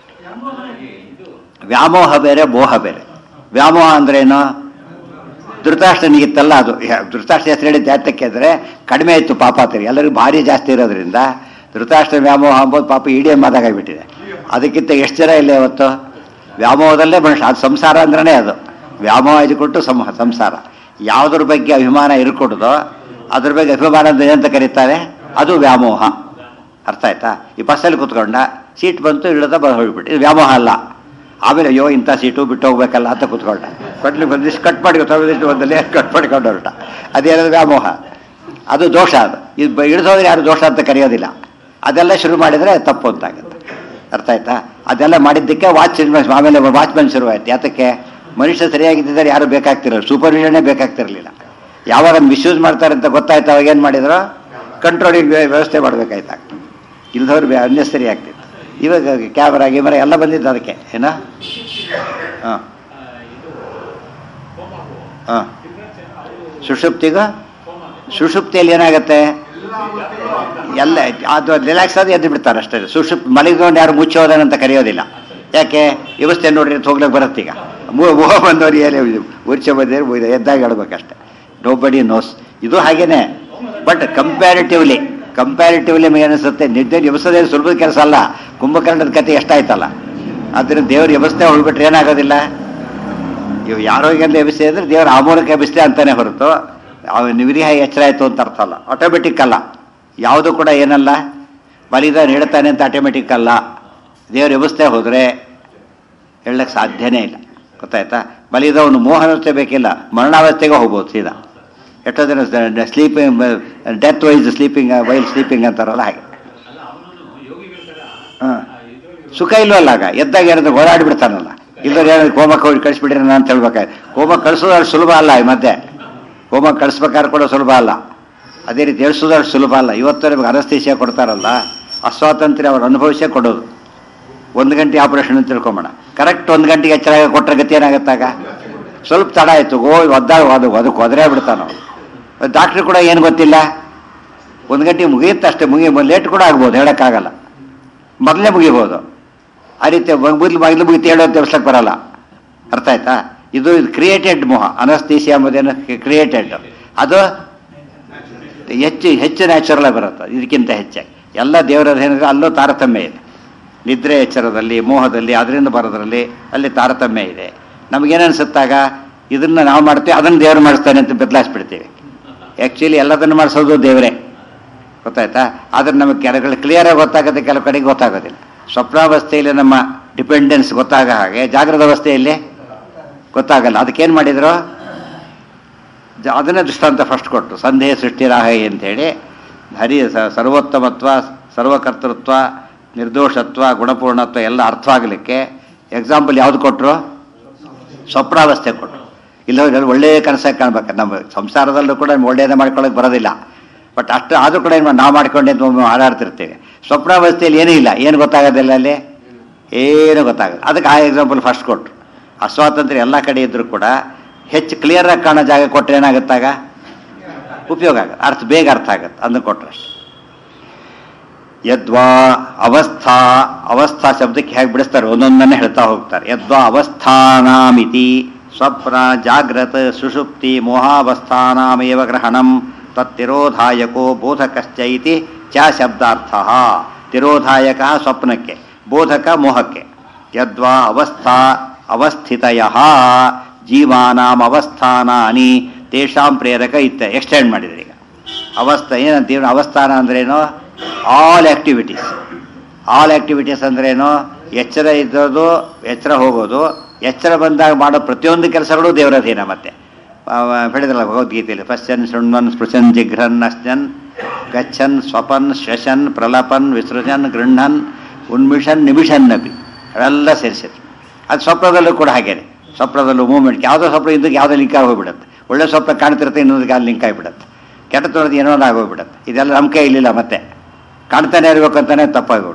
ವ್ಯಾಮೋಹ ಬೇರೆ ಮೋಹ ಬೇರೆ ವ್ಯಾಮೋಹ ಅಂದ್ರೇನು ಧೃತರಾಷ್ಟ್ರನಿಗಿತ್ತಲ್ಲ ಅದು ಯಾ- ಧೃತರಾಷ್ಟ್ರ ಹೆಸರು ಹೇಳಿದ್ದು ಯಾತಕ್ಕೆ ಅಂದರೆ ಕಡಿಮೆ ಇತ್ತು ಪಾಪಾತರಿ ಎಲ್ಲರಿಗೂ ಭಾರಿ ಜಾಸ್ತಿ ಇರೋದ್ರಿಂದ ಧೃತರಾಷ್ಟ್ರ ವ್ಯಾಮೋಹ ಅಂಬೋದು ಪಾಪ ಇಡೀ ಮಾದಾಗಿಬಿಟ್ಟಿದೆ ಅದಕ್ಕಿಂತ ಎಷ್ಟು ಜನ ಇಲ್ಲ ಇವತ್ತು ವ್ಯಾಮೋಹದಲ್ಲೇ ಮನುಷ್ಯ ಅದು ಸಂಸಾರ ಅಂದ್ರೇ ಅದು ವ್ಯಾಮೋಹ ಇದು ಕೊಟ್ಟು ಸಂ ಸಂಸಾರ ಯಾವುದ್ರ ಬಗ್ಗೆ ಅಭಿಮಾನ ಇರ್ಕೊಡುದೋ ಅದ್ರ ಬಗ್ಗೆ ಅಭಿಮಾನ ಅಂತ ಏನಂತ ಕರೀತಾರೆ ಅದು ವ್ಯಾಮೋಹ ಅರ್ಥ ಆಯ್ತಾ ಈ ಬಸ್ಸಲ್ಲಿ ಕೂತ್ಕೊಂಡ ಸೀಟ್ ಬಂತು ಇಳಿದ ಬ ಹೋಗ್ಬಿಟ್ಟು ಇದು ವ್ಯಾಮೋಹ ಅಲ್ಲ ಆಮೇಲೆ ಅಯ್ಯೋ ಇಂಥ ಸೀಟು ಬಿಟ್ಟು ಹೋಗ್ಬೇಕಲ್ಲ ಅಂತ ಕೂತ್ಕೊಂಡ ಕೊಟ್ಲಿ ಬಂದಿಷ್ಟು ಕಟ್ ಮಾಡಿ ತೊಗೊಂಡಿಷ್ಟು ಒಂದಲ್ಲಿ ಕಟ್ ಮಾಡ್ಕೊಂಡು ಹೊರಟ ಅದೇನದು ವ್ಯಾಮೋಹ ಅದು ದೋಷ ಅದು ಇದು ಬ- ಇಳಿದೋದ್ರೆ ಯಾರು ದೋಷ ಅಂತ ಕರೆಯೋದಿಲ್ಲ ಅದೆಲ್ಲ ಶುರು ಮಾಡಿದರೆ ತಪ್ಪು ಅಂತಾಗುತ್ತೆ ಅರ್ಥ ಆಯ್ತಾ ಅದೆಲ್ಲ ಮಾಡಿದ್ದಕ್ಕೆ ವಾಚ್ ಆಮೇಲೆ ವಾಚ್ಮನ್ ಶುರುವಾಯ್ತು ಯಾತಕ್ಕೆ ಮನುಷ್ಯ ಸರಿಯಾಗಿದ್ದರೆ ಯಾರು ಬೇಕಾಗ್ತಿರಲ್ಲ ಸೂಪರ್ವಿಷನ್ನೇ ಬೇಕಾಗ್ತಿರಲಿಲ್ಲ ಯಾವಾಗ ಮಿಸ್ಯೂಸ್ ಮಾಡ್ತಾರೆ ಅಂತ ಗೊತ್ತಾಯ್ತು ಅವಾಗ ಏನು ಮಾಡಿದ್ರು ಕಂಟ್ರೋಲಿಂಗ್ ವ್ಯವಸ್ಥೆ ಮಾಡಬೇಕಾಯ್ತು ಇಲ್ದವ್ರು ಅನ್ನೆಸರಿ ಆಗ್ತಿತ್ತು ಇವಾಗ ಕ್ಯಾಮ್ರಾ ಗಿಮರಾ ಎಲ್ಲ ಬಂದಿದ್ದು ಅದಕ್ಕೆ ಏನ ಹಾಂ ಹಾಂ ಸುಷುಪ್ತಿಗ ಸುಷುಪ್ತಿಯಲ್ಲಿ ಏನಾಗುತ್ತೆ ಎಲ್ಲ ಅದು ರಿಲ್ಯಾಕ್ಸ್ ಆದ ಎದ್ದು ಬಿಡ್ತಾರೆ ಅಷ್ಟೇ ಸುಷುಪ್ ಮಲಗಿಕೊಂಡು ಯಾರು ಮುಚ್ಚೋದನಂತ ಕರೆಯೋದಿಲ್ಲ ಯಾಕೆ ವ್ಯವಸ್ಥೆ ನೋಡ್ರಿ ಅಂತ ಹೋಗ್ಲಿಕ್ಕೆ ಬರುತ್ತೆ ಈಗ ಮೂ- ಮೋಹ ಬಂದವ್ರು ಏನೇ ಉರ್ಚೆ ಬಂದಿರೋ ಎದ್ದಾಗ ಹೇಳ್ಬೇಕಷ್ಟೆ ನೋ ಬಡಿ ನೋಸ್ ಇದು ಹಾಗೇನೆ ಬಟ್ ಕಂಪ್ಯಾರಿಟಿವ್ಲಿ ಕಂಪ್ಯಾರಿಟಿವ್ಲಿ ಅನಿಸುತ್ತೆ ನಿದ್ದೆ ಎಬ್ಸೋದೇ ಸುಲಭದ ಕೆಲಸ ಅಲ್ಲ ಕುಂಭಕರ್ಣದ ಕತೆ ಎಷ್ಟಾಯ್ತಲ್ಲ ಆದ್ದರಿಂದ ದೇವ್ರ ವ್ಯವಸ್ಥೆ ಹೋಗ್ಬಿಟ್ರೆ ಏನಾಗೋದಿಲ್ಲ ಇವು ಯಾರೋಗೆಲ್ಲ ಎಬ್ಬಿಸಿ ಅಂದ್ರೆ ದೇವರ ಆ ಮೂಲಕ ಎಬ್ಬಿಸ್ತೆ ಅಂತಾನೆ ಹೊರತು ಅವ ನಿವಿರಿಹ ಎಚ್ಚರ ಆಯ್ತು ಅಂತ ಅರ್ಥ ಅಲ್ಲ ಆಟೋಮೆಟಿಕ್ ಅಲ್ಲ ಯಾವುದು ಕೂಡ ಏನಲ್ಲ ಬಲಿದ ನೀಡ್ತಾನೆ ಅಂತ ಆಟೋಮೆಟಿಕ್ ಅಲ್ಲ ದೇವ್ರ ಎಬ್ಬಿಸ್ತೆ ಹೋದರೆ ಹೇಳಕ್ಕೆ ಸಾಧ್ಯನೇ ಇಲ್ಲ ಗೊತ್ತಾಯ್ತಾ ಬಲಿದವನು ಮೋಹನವಸ್ಥೆ ಬೇಕಿಲ್ಲ ಮರಣಾವಸ್ಥೆಗೆ ಹೋಗ್ಬೋದು ಸೀದಾ ಎಷ್ಟೋ ಜನ sleeping death wise sleeping while sleeping ಅಂತಾರಲ್ಲ ಹಾಗೆ ಹಾಂ ಸುಖ ಇಲ್ವಲ್ಲ ಆಗ ಎದ್ದಾಗ ಏನಾದ್ರು ಓಡಾಡಿಬಿಡ್ತಾನಲ್ಲ ಇಲ್ಲದ್ರೆ ಏನಾದ್ರು ಕೋಮಕ್ಕೆ ಹೋಗಿ ಕಳಿಸ್ಬಿಡ್ರಿ ಅಂತ ಹೇಳ್ಬೇಕಾಯ್ತು ಕೋಮ ಕಳಿಸೋದು ಅಷ್ಟು ಸುಲಭ ಅಲ್ಲ ಈ ಮಧ್ಯೆ ಕೋಮ ಕಳಿಸ್ಬೇಕಾದ್ರೆ ಕೂಡ ಸುಲಭ ಅಲ್ಲ ಅದೇ ರೀತಿ ಎಳ್ಸೋದು ಅಷ್ಟು ಸುಲಭ ಅಲ್ಲ ಇವತ್ತು ನಿಮಗೆ ಅನಸ್ತೇಶಿಯ ಕೊಡ್ತಾರಲ್ಲ ಅಸ್ವಾತಂತ್ರ್ಯ ಅವ್ರ ಅನುಭವಿಸೇ ಕೊಡೋದು ಒಂದು ಗಂಟೆ ಆಪರೇಷನ್ ಅಂತ ತಿಳ್ಕೊಂಬೋಣ ಕರೆಕ್ಟ್ ಒಂದು ಗಂಟೆಗೆ ಎಚ್ಚರ ಕೊಟ್ಟರೆ ಗತಿ ಏನಾಗುತ್ತಾಗ ಸ್ವಲ್ಪ ತಡ ಆಯಿತು ಓ ಒದ್ದಾಗ ಅದು ಅದಕ್ಕೆ ಒದರೇ ಬಿಡ್ತಾನ ಡಾಕ್ಟ್ರ್ ಕೂಡ ಏನು ಗೊತ್ತಿಲ್ಲ ಒಂದು ಗಂಟೆಗೆ ಮುಗಿಯುತ್ತೆ ಅಷ್ಟೇ ಮುಗಿ ಲೇಟ್ ಕೂಡ ಆಗ್ಬೋದು ಹೇಳೋಕ್ಕಾಗಲ್ಲ ಮೊದಲೇ ಮುಗಿಬೋದು ಆ ರೀತಿ ಮೊದಲು ಮೊದಲು ಮುಗಿತು ಹೇಳೋದು ತಿಳಿಸ್ಲಕ್ಕೆ ಬರಲ್ಲ ಅರ್ಥ ಆಯ್ತಾ ಇದು ಕ್ರಿಯೇಟೆಡ್ ಮೋಹ ಅನಸ್ತೀಸಿಯಾ ಎಂಬುದೇನು ಕ್ರಿಯೇಟೆಡ್ ಅದು ಹೆಚ್ಚು ಹೆಚ್ಚು ನ್ಯಾಚುರಲ್ ಬರುತ್ತೆ ಇದಕ್ಕಿಂತ ಹೆಚ್ಚಾಗಿ ಎಲ್ಲ ದೇವರ ಏನಿದೆ ಅಲ್ಲೂ ತಾರತಮ್ಯ ಇದೆ ನಿದ್ರೆ ಎಚ್ಚರದಲ್ಲಿ ಮೋಹದಲ್ಲಿ ಅದರಿಂದ ಬರೋದ್ರಲ್ಲಿ ಅಲ್ಲಿ ತಾರತಮ್ಯ ಇದೆ ನಮಗೇನನ್ಸುತ್ತಾಗ ಇದನ್ನ ನಾವು ಮಾಡ್ತೀವಿ ಅದನ್ನು ದೇವರು ಮಾಡಿಸ್ತಾನೆ ಅಂತ ಬದಲಾಯಿಸ್ಬಿಡ್ತೀವಿ ಆ್ಯಕ್ಚುಲಿ ಎಲ್ಲದನ್ನು ಮಾಡಿಸೋದು ದೇವರೇ ಗೊತ್ತಾಯ್ತಾ ಆದ್ರೆ ನಮಗೆ ಕೆಲವು ಕ್ಲಿಯರಾಗಿ ಗೊತ್ತಾಗುತ್ತೆ ಕೆಲವು ಕಡೆಗೆ ಗೊತ್ತಾಗೋದಿಲ್ಲ ಸ್ವಪ್ನಾವಸ್ಥೆಯಲ್ಲಿ ನಮ್ಮ ಡಿಪೆಂಡೆನ್ಸ್ ಗೊತ್ತಾಗ ಹಾಗೆ ಜಾಗೃತ ಅವಸ್ಥೆಯಲ್ಲಿ ಗೊತ್ತಾಗಲ್ಲ ಅದಕ್ಕೇನು ಮಾಡಿದ್ರು ಜ- ಅದನ್ನೇ ದೃಷ್ಟಾಂತ ಫಸ್ಟ್ ಕೊಟ್ಟು ಸಂದೇಹ ಸೃಷ್ಟಿರಾಹಿ ಅಂತೇಳಿ ಹರಿ ಸ- ಸರ್ವೋತ್ತಮತ್ವ ಸರ್ವಕರ್ತೃತ್ವ ನಿರ್ದೋಷತ್ವ ಗುಣಪೂರ್ಣತ್ವ ಎಲ್ಲ ಅರ್ಥವಾಗಲಿಕ್ಕೆ ಎಕ್ಸಾಂಪಲ್ ಯಾವ್ದು ಕೊಟ್ಟರು ಸ್ವಪ್ನಾವಸ್ಥೆ ಕೊಟ್ಟರು ಇಲ್ಲ ಹೋದ್ರೆ ಒಳ್ಳೆಯ ಕನಸಾಗಿ ಕಾಣ್ಬೇಕು ನಮ್ಮ ಸಂಸಾರದಲ್ಲೂ ಕೂಡ ಒಳ್ಳೆಯದೇ ಮಾಡ್ಕೊಳ್ಳೋಕೆ ಬರೋದಿಲ್ಲ ಬಟ್ ಅಷ್ಟು ಆದರೂ ಕೂಡ ಏನು ನಾವು ಮಾಡ್ಕೊಂಡೆ ಅಂತ ಒಮ್ಮೆ ಹಾರಾಡ್ತಿರ್ತೇವೆ ಸ್ವಪ್ನಾವಸ್ಥೆಯಲ್ಲಿ ಏನೂ ಇಲ್ಲ ಏನು ಗೊತ್ತಾಗೋದಿಲ್ಲ ಅಲ್ಲಿ ಏನು ಗೊತ್ತಾಗಲ್ಲ ಅದಕ್ಕೆ ಆ ಎಕ್ಸಾಂಪಲ್ ಫಸ್ಟ್ ಕೊಟ್ಟರು ಅಸ್ವಾತಂತ್ರ್ಯ ಎಲ್ಲ ಕಡೆ ಇದ್ದರೂ ಕೂಡ ಹೆಚ್ಚು ಕ್ಲಿಯರಾಗಿ ಕಾಣೋ ಜಾಗ ಕೊಟ್ಟರೆ ಏನಾಗುತ್ತಾಗ ಉಪಯೋಗ ಆಗುತ್ತೆ ಅರ್ಥ ಬೇಗ ಅರ್ಥ ಆಗುತ್ತೆ ಅದನ್ನು ಕೊಟ್ಟರೆ ಅಷ್ಟೆ ಯದ್ವಾ ಅವಸ್ಥಾ ಅವಸ್ಥಾ ಶಬ್ದಕ್ಕೆ ಹೇಗೆ ಬಿಡಿಸ್ತಾರೆ ಒಂದೊಂದನ್ನೇ ಹೇಳ್ತಾ ಹೋಗ್ತಾರೆ ಯದ್ವಾ ಅವಸ್ಥಾನಾಮಿತಿ ಸ್ವಪ್ನ ಜಾಗ್ರತ ಸುಷುಪ್ತಿ ಮೋಹಾವಸ್ಥಾನಾಮೇವ ಗ್ರಹಣಂ ತತ್ತಿರೋಧಾಯಕೋ ಬೋಧಕಶ್ಚ ಇತಿ ಚ ಶಬ್ದಾರ್ಥ ತಿರೋಧಾಯಕ ಸ್ವಪ್ನಕ್ಕೆ ಬೋಧಕ ಮೋಹಕ್ಕೆ ಯದ್ವಾ ಅವಸ್ಥಾ ಅವಸ್ಥಿತಯ ಜೀವಾನಾಂ ಅವಸ್ಥಾನಾನಿ ತೇಷಾಂ ಪ್ರೇರಕ ಇತ್ತ ಎಕ್ಸ್ಟೆಂಡ್ ಮಾಡಿದ್ರಿ ಈಗ ಅವಸ್ಥೆ ಏನಂತೀವಿ ಅವಸ್ಥಾನ ಅಂದ್ರೇನು ಆಲ್ ಆ್ಯಕ್ಟಿವಿಟೀಸ್ ಆಲ್ ಆ್ಯಕ್ಟಿವಿಟೀಸ್ ಅಂದ್ರೇನು ಎಚ್ಚರ ಇದ್ದೋದು ಎಚ್ಚರ ಹೋಗೋದು ಎಚ್ಚರ ಬಂದಾಗ ಮಾಡೋ ಪ್ರತಿಯೊಂದು ಕೆಲಸಗಳು ದೇವರ ಅಧೀನ ಮತ್ತೆ ಹೇಳಿದ್ರಲ್ಲ ಭಗವದ್ಗೀತೆಯಲ್ಲಿ ಪಶ್ಯನ್ ಶೃಣ್ವನ್ ಸ್ಪೃಶನ್ ಜಿಘ್ರನ್ ಅಶ್ಚನ್ ಗಚ್ಚನ್ ಸ್ವಪನ್ ಶ್ವಶನ್ ಪ್ರಲಪನ್ ವಿಸೃಜನ್ ಗೃಹನ್ ಉನ್ಮಿಷನ್ ನಿಮಿಷನ್ ನಬಿ ಅವೆಲ್ಲ ಸೇರಿಸಿದ್ರು ಅದು ಸ್ವಪ್ನದಲ್ಲೂ ಕೂಡ ಹಾಗೇನೆ ಸ್ವಪ್ನದಲ್ಲೂ ಮೂವ್ಮೆಂಟ್ ಯಾವುದೋ ಸ್ವಪ್ನ ಇದ್ದಕ್ಕೆ ಯಾವುದೋ ಲಿಂಕ್ ಆಗಿ ಹೋಗ್ಬಿಡುತ್ತೆ ಒಳ್ಳೆ ಸ್ವಪ್ನ ಕಾಣ್ತಿರುತ್ತೆ ಇನ್ನೊಂದಕ್ಕೆ ಅಲ್ಲಿ ಲಿಂಕ್ ಆಗಿಬಿಡುತ್ತೆ ಕೆಟ್ಟ ತೊಳೆದು ಏನೋ ಒಂದು ಆಗೋಗ್ಬಿಡುತ್ತೆ ಇದೆಲ್ಲ ನಮ್ಮ ಕೈ ಇಲ್ಲಿಲ್ಲ ಮತ್ತೆ ಕಾಣ್ತಾನೆ ಇರಬೇಕು ಅಂತಾನೆ ತಪ್ಪಾಗಿಬಿಡುತ್ತೆ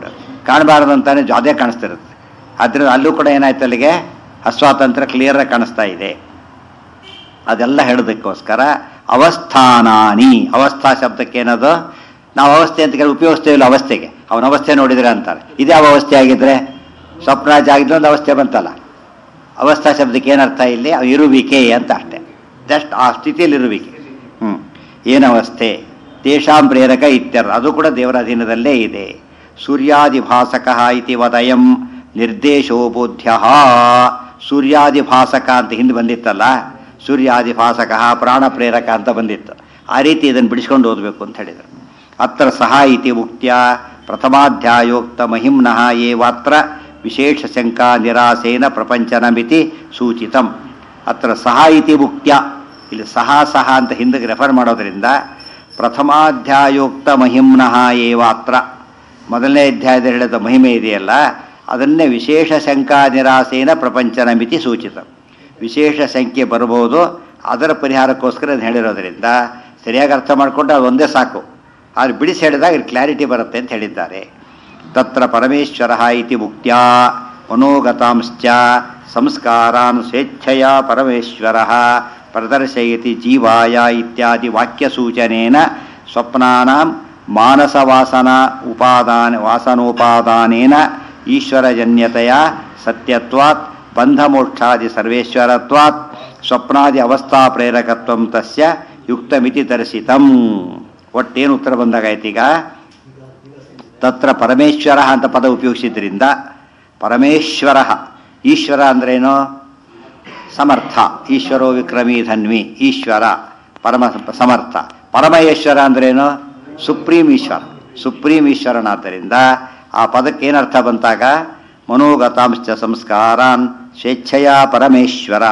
ಕಾಣಬಾರ್ದು ಅಂತಾನೆ ಜೊ- ಅದೇ ಕಾಣಿಸ್ತಿರುತ್ತೆ ಆದ್ರಿಂದ ಅಲ್ಲೂ ಕೂಡ ಏನಾಯ್ತು ಅಲ್ಲಿಗೆ ಅಸ್ವಾತಂತ್ರ್ಯ ಕ್ಲಿಯರ್ ಕಾಣಿಸ್ತಾ ಇದೆ ಅದೆಲ್ಲ ಹೇಳೋದಕ್ಕೋಸ್ಕರ ಅವಸ್ಥಾನಾನಿ ಅವಸ್ಥಾ ಶಬ್ದಕ್ಕೆ ಏನದು ನಾವು ಅವಸ್ಥೆ ಅಂತ ಕೇಳಿ ಉಪಯೋಗಿಸ್ತೇವಿಲ್ಲ ಅವಸ್ಥೆಗೆ ಅವನ ಅವಸ್ಥೆ ನೋಡಿದ್ರೆ ಅಂತಾರೆ ಇದೇ ಯಾವ ಅವಸ್ಥೆ ಆಗಿದ್ರೆ ಸ್ವಪ್ನ ಆಗಿದ್ರೆ ಒಂದು ಅವಸ್ಥೆ ಬಂತಲ್ಲ ಅವಸ್ಥಾ ಶಬ್ದಕ್ಕೆ ಏನರ್ಥ ಇಲ್ಲಿ ಅವ್ ಇರುವಿಕೆ ಅಂತ ಅಷ್ಟೇ ಜಸ್ಟ್ ಆ ಸ್ಥಿತಿಯಲ್ಲಿ ಇರುವಿಕೆ ಹ್ಮ್ ಏನವಸ್ಥೆ ತೇಷಾಂ ಪ್ರೇರಕ ಇತ್ಯರ್ಥ ಅದು ಕೂಡ ದೇವರ ಅಧೀನದಲ್ಲೇ ಇದೆ ಸೂರ್ಯಾದಿಭಾಸಕ ಇತಿ ವದಯಂ ನಿರ್ದೇಶೋ ಬೋಧ್ಯ ಸೂರ್ಯಾದಿಭಾಸಕ ಅಂತ ಹಿಂದೆ ಬಂದಿತ್ತಲ್ಲ ಸೂರ್ಯಾದಿಭಾಸಕ ಪ್ರಾಣ ಪ್ರೇರಕ ಅಂತ ಬಂದಿತ್ತು ಆ ರೀತಿ ಇದನ್ನು ಬಿಡಿಸ್ಕೊಂಡು ಓದಬೇಕು ಅಂತ ಹೇಳಿದರು ಅತ್ರ ಸಹ ಇತಿ ಉಕ್ತ್ಯ ಪ್ರಥಮಾಧ್ಯಾಯೋಕ್ತ ಮಹಿಮ್ನಃ ಏವಾತ್ರ ವಿಶೇಷ ಶಂಕಾ ನಿರಾಸೇನ ಪ್ರಪಂಚನಮಿತಿ ಸೂಚಿತಂ ಅತ್ರ ಸಹ ಇತಿ ಉಕ್ತ್ಯ ಇಲ್ಲಿ ಸಹ ಸಹ ಅಂತ ಹಿಂದಕ್ಕೆ ರೆಫರ್ ಮಾಡೋದ್ರಿಂದ ಪ್ರಥಮಾಧ್ಯಾಯೋಕ್ತ ಮಹಿಮ್ನಃ ಏವಾತ್ರ ಮೊದಲನೇ ಅಧ್ಯಾಯದಲ್ಲಿ ಹೇಳಿದ ಮಹಿಮೆ ಇದೆಯಲ್ಲ ಅದನ್ನೇ ವಿಶೇಷ ಶಂಕಾ ನಿರಾಸೇನ ಪ್ರಪಂಚನ ಮಿತಿ ಸೂಚಿತ ವಿಶೇಷ ಸಂಖ್ಯೆ ಬರ್ಬೋದು ಅದರ ಪರಿಹಾರಕ್ಕೋಸ್ಕರ ಅದನ್ನ ಹೇಳಿರೋದ್ರಿಂದ ಸರಿಯಾಗಿ ಅರ್ಥ ಮಾಡಿಕೊಂಡು ಅದು ಒಂದೇ ಸಾಕು ಆದರೆ ಬಿಡಿಸಿ ಹೇಳಿದಾಗ ಇಲ್ಲಿ ಕ್ಲಾರಿಟಿ ಬರುತ್ತೆ ಅಂತ ಹೇಳಿದ್ದಾರೆ ತತ್ರ ಪರಮೇಶ್ವರ ಇತಿ ಮುಕ್ತ್ಯಾ ಮನೋಗತಾಂಶ್ಚ ಸಂಸ್ಕಾರಾನ್ ಸ್ವೇಚ್ಛೆಯ ಪರಮೇಶ್ವರ ಪ್ರದರ್ಶಯತಿ ಜೀವಾಯ ಇತ್ಯಾದಿ ವಾಕ್ಯಸೂಚನೇನ ಸ್ವಪ್ನಾನಾಂ ಮಾನಸವಾಸನ ಉಪಾದಾನ ವಾಸನೋಪಾದಾನೇನ ಈಶ್ವರಜನ್ಯತೆಯ ಸತ್ಯತ್ವಾತ್ ಬಂಧಮೋಕ್ಷಾದಿ ಸರ್ವೇಶ್ವರತ್ವಾತ್ ಸ್ವಪ್ನಾದಿ ಅವಸ್ಥಾ ಪ್ರೇರಕತ್ವಂ ತಸ್ಯ ಯುಕ್ತಮಿತಿ ದರ್ಶಿತಂ ಒಟ್ಟೇನು ಉತ್ತರ ಬಂದಾಗಾಯ್ತೀಗ ತತ್ರ ಪರಮೇಶ್ವರ ಅಂತ ಪದ ಉಪಯೋಗಿಸಿದ್ರಿಂದ ಪರಮೇಶ್ವರ ಈಶ್ವರ ಅಂದ್ರೇನು ಸಮರ್ಥ ಈಶ್ವರೋ ವಿಕ್ರಮೀ ಧನ್ವಿ ಈಶ್ವರ ಪರಮ ಸಮರ್ಥ ಪರಮೇಶ್ವರ ಅಂದ್ರೇನು ಸುಪ್ರೀಂ ಈಶ್ವರ ಸುಪ್ರೀಂ ಈಶ್ವರನಾದ್ದರಿಂದ ಆ ಪದಕ್ಕೆ ಏನರ್ಥ ಬಂತಾಗ ಮನೋಗತಾಂಶ ಸಂಸ್ಕಾರಾನ್ ಸ್ವೇಚ್ಛೆಯ ಪರಮೇಶ್ವರ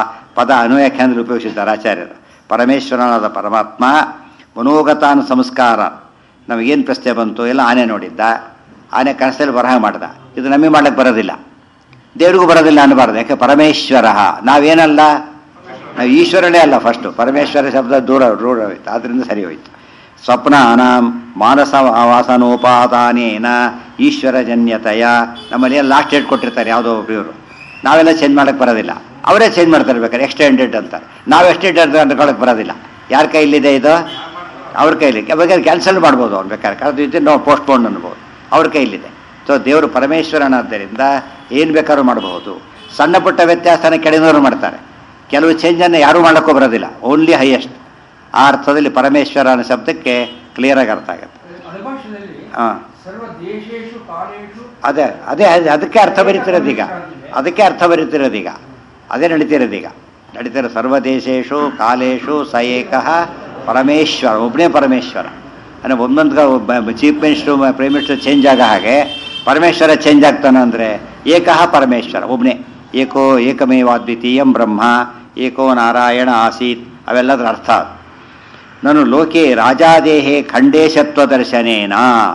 ಪದ ಅನ್ವಯಾಖ್ಯಾನದಲ್ಲಿ ಉಪಯೋಗಿಸಿದ್ದಾರೆ ಆಚಾರ್ಯರು ಪರಮೇಶ್ವರನಾದ ಪರಮಾತ್ಮ ಮನೋಗತಾನ್ ಸಂಸ್ಕಾರ ನಮಗೇನು ಪ್ರಶ್ನೆ ಬಂತು ಎಲ್ಲ ಆನೆ ನೋಡಿದ್ದ ಆನೆ ಕನಸಲ್ಲಿ ಬರಹ ಮಾಡ್ದ ಇದು ನಮಗೆ ಮಾಡ್ಲಿಕ್ಕೆ ಬರೋದಿಲ್ಲ ದೇವರಿಗೂ ಬರೋದಿಲ್ಲ ಅನ್ನಬಾರ್ದು ಯಾಕೆ ಪರಮೇಶ್ವರ ನಾವೇನಲ್ಲ ನಾವು ಈಶ್ವರನೇ ಅಲ್ಲ ಫಸ್ಟು ಪರಮೇಶ್ವರ ಶಬ್ದ ದೂರ ದೂರ ಹೋಯ್ತು ಆದ್ದರಿಂದ ಸರಿ ಹೋಯ್ತು ಸ್ವಪ್ನಾನಾಂ ಮಾನಸ ವಾಸನೋಪಾದಾನೇನ ಈಶ್ವರಜನ್ಯತೆಯ ನಮ್ಮಲ್ಲಿ ಲಾಸ್ಟ್ ಡೇಟ್ ಕೊಟ್ಟಿರ್ತಾರೆ ಯಾವುದೋ ಒಬ್ರು ಇವರು ನಾವೆಲ್ಲ ಚೇಂಜ್ ಮಾಡಕ್ಕೆ ಬರೋದಿಲ್ಲ ಅವರೇ ಚೇಂಜ್ ಮಾಡ್ತಾರೆ ಬೇಕಾದ್ರೆ ಎಕ್ಸ್ಟೆಂಡೆಡ್ ಅಂತಾರೆ ನಾವು ಎಕ್ಸ್ಟೆಂಡೆಡ್ ಅಂದ್ಕೊಳಕ್ಕೆ ಬರೋದಿಲ್ಲ ಯಾರ ಕೈಲಿದೆ ಇದು ಅವ್ರ ಕೈಲಿ ಬೇಕಾದ್ರೆ ಕ್ಯಾನ್ಸಲ್ ಮಾಡ್ಬೋದು ಅವ್ನು ಬೇಕಾದ್ರೆ ಅದು ಇದು ನಾವು ಪೋಸ್ಟ್ಪೋನ್ ಅನ್ಬೋದು ಅವ್ರ ಕೈಲಿದೆ ಸೊ ದೇವರು ಪರಮೇಶ್ವರನಾದ್ದರಿಂದ ಏನು ಬೇಕಾದ್ರೂ ಮಾಡಬಹುದು ಸಣ್ಣ ಪುಟ್ಟ ವ್ಯತ್ಯಾಸನ ಕೆಳಗಿನವರು ಮಾಡ್ತಾರೆ ಕೆಲವು ಚೇಂಜನ್ನು ಯಾರೂ ಮಾಡೋಕ್ಕೂ ಬರೋದಿಲ್ಲ ಓನ್ಲಿ ಹೈಯೆಸ್ಟ್ ಆ ಅರ್ಥದಲ್ಲಿ ಪರಮೇಶ್ವರ ಅನ್ನೋ ಶಬ್ದಕ್ಕೆ ಕ್ಲಿಯರ್ ಆಗಿ ಅರ್ಥ ಆಗುತ್ತೆ ಅನುಭಾಷದಲ್ಲಿ ಹಾಂ ಸರ್ವ ದೇಶೇಶು ಕಾಲೇಶು ಅದೇ ಅದೇ ಅದೇ- ಅದಕ್ಕೆ ಅರ್ಥ ಬರೀತಿರೋದೀಗ ಅದಕ್ಕೆ ಅರ್ಥ ಬರೀತಿರೋದೀಗ ಅದೇ ನಡೀತಿರೋದೀಗ ನಡೀತಿರೋ ಸರ್ವದೇಶೇಶು ಕಾಲೇಶು ಸ ಏಕಃ ಪರಮೇಶ್ವರ ಒಬ್ಬನೇ ಪರಮೇಶ್ವರ ಅಂದರೆ ಒಂದೊಂದು chief minister prime minister change ಆಗ ಹಾಗೆ ಪರಮೇಶ್ವರ ಚೇಂಜ್ ಆಗ್ತಾನೆ ಅಂದರೆ ಏಕಃ ಪರಮೇಶ್ವರ ಒಬ್ಬನೇ ಏಕೋ ಏಕಮೇವಾದ್ವಿತೀಯಂ ಬ್ರಹ್ಮ ಏಕೋ ನಾರಾಯಣ ಆಸೀತ್ ಅವೆಲ್ಲದರ ಅರ್ಥ ಅದು. ನಾನು ಲೋಕೆ ರಾಜಾದೇಹೇ ಖಂಡೇಶತ್ವ ದರ್ಶನೇನ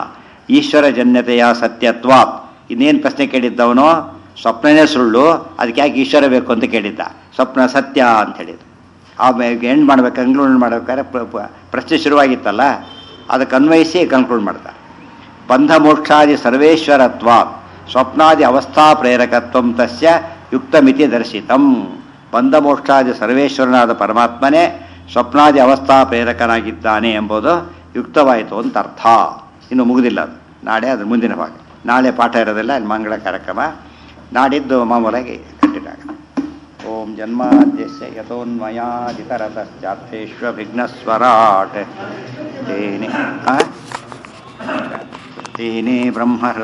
ಈಶ್ವರ ಜನ್ಯತೆಯ ಸತ್ಯತ್ವ ಇನ್ನೇನು ಪ್ರಶ್ನೆ ಕೇಳಿದ್ದವನು ಸ್ವಪ್ನನೇ ಸುಳ್ಳು ಅದಕ್ಕೆ ಯಾಕೆ ಈಶ್ವರ ಬೇಕು ಅಂತ ಕೇಳಿದ್ದ ಸ್ವಪ್ನ ಸತ್ಯ ಅಂತ ಹೇಳಿದ್ದು ಆಮೇಲೆ ಎಂಡ್ ಮಾಡ್ಬೇಕು ಕನ್ಕ್ಲೂಡ್ ಮಾಡ್ಬೇಕಾದ್ರೆ ಪ್ರ- ಪ್ರ- ಪ್ರಶ್ನೆ ಶುರುವಾಗಿತ್ತಲ್ಲ ಅದಕ್ಕೆ ಅನ್ವಯಿಸಿ ಕನ್ಕ್ಲೂಡ್ ಮಾಡ್ತಾರೆ ಬಂಧ ಮೋಕ್ಷಾದಿ ಸರ್ವೇಶ್ವರತ್ವ ಸ್ವಪ್ನಾದಿ ಅವಸ್ಥಾ ಪ್ರೇರಕತ್ವಂ ತಸ್ಯ ಯುಕ್ತಮಿತಿ ದರ್ಶಿತಂ ಬಂಧ ಮೋಕ್ಷಾದಿ ಸರ್ವೇಶ್ವರನಾದ ಪರಮಾತ್ಮನೇ ಸ್ವಪ್ನಾದಿ ಅವಸ್ಥಾ ಪ್ರೇರಕನಾಗಿದ್ದಾನೆ ಎಂಬುದು ಯುಕ್ತವಾಯಿತು ಅಂತ ಅರ್ಥ ಇನ್ನು ಮುಗುದಿಲ್ಲ ಅದು ನಾಳೆ ಅದು ಮುಂದಿನ ಭಾಗ ನಾಳೆ ಪಾಠ ಇರೋದಿಲ್ಲ ಅಲ್ಲಿ ಮಂಗಳ ಕಾರ್ಯಕ್ರಮ ನಾಡಿದ್ದು ಮಾಮೂಲಾಗಿ ಕಂಟಿನ್ಯೂ ಆಗುತ್ತೆ ಓಂ ಜನ್ಮಾದ್ಯಸ್ಯ ಯಥೋನ್ಮಯಾದಿತರತಶ್ಚಾರ್ಥೇಷ್ವಭಿಘ್ನಸ್ವರಾಟ್ ತೇನೆ ಆ? ತೇನೇ ಬ್ರಹ್ಮ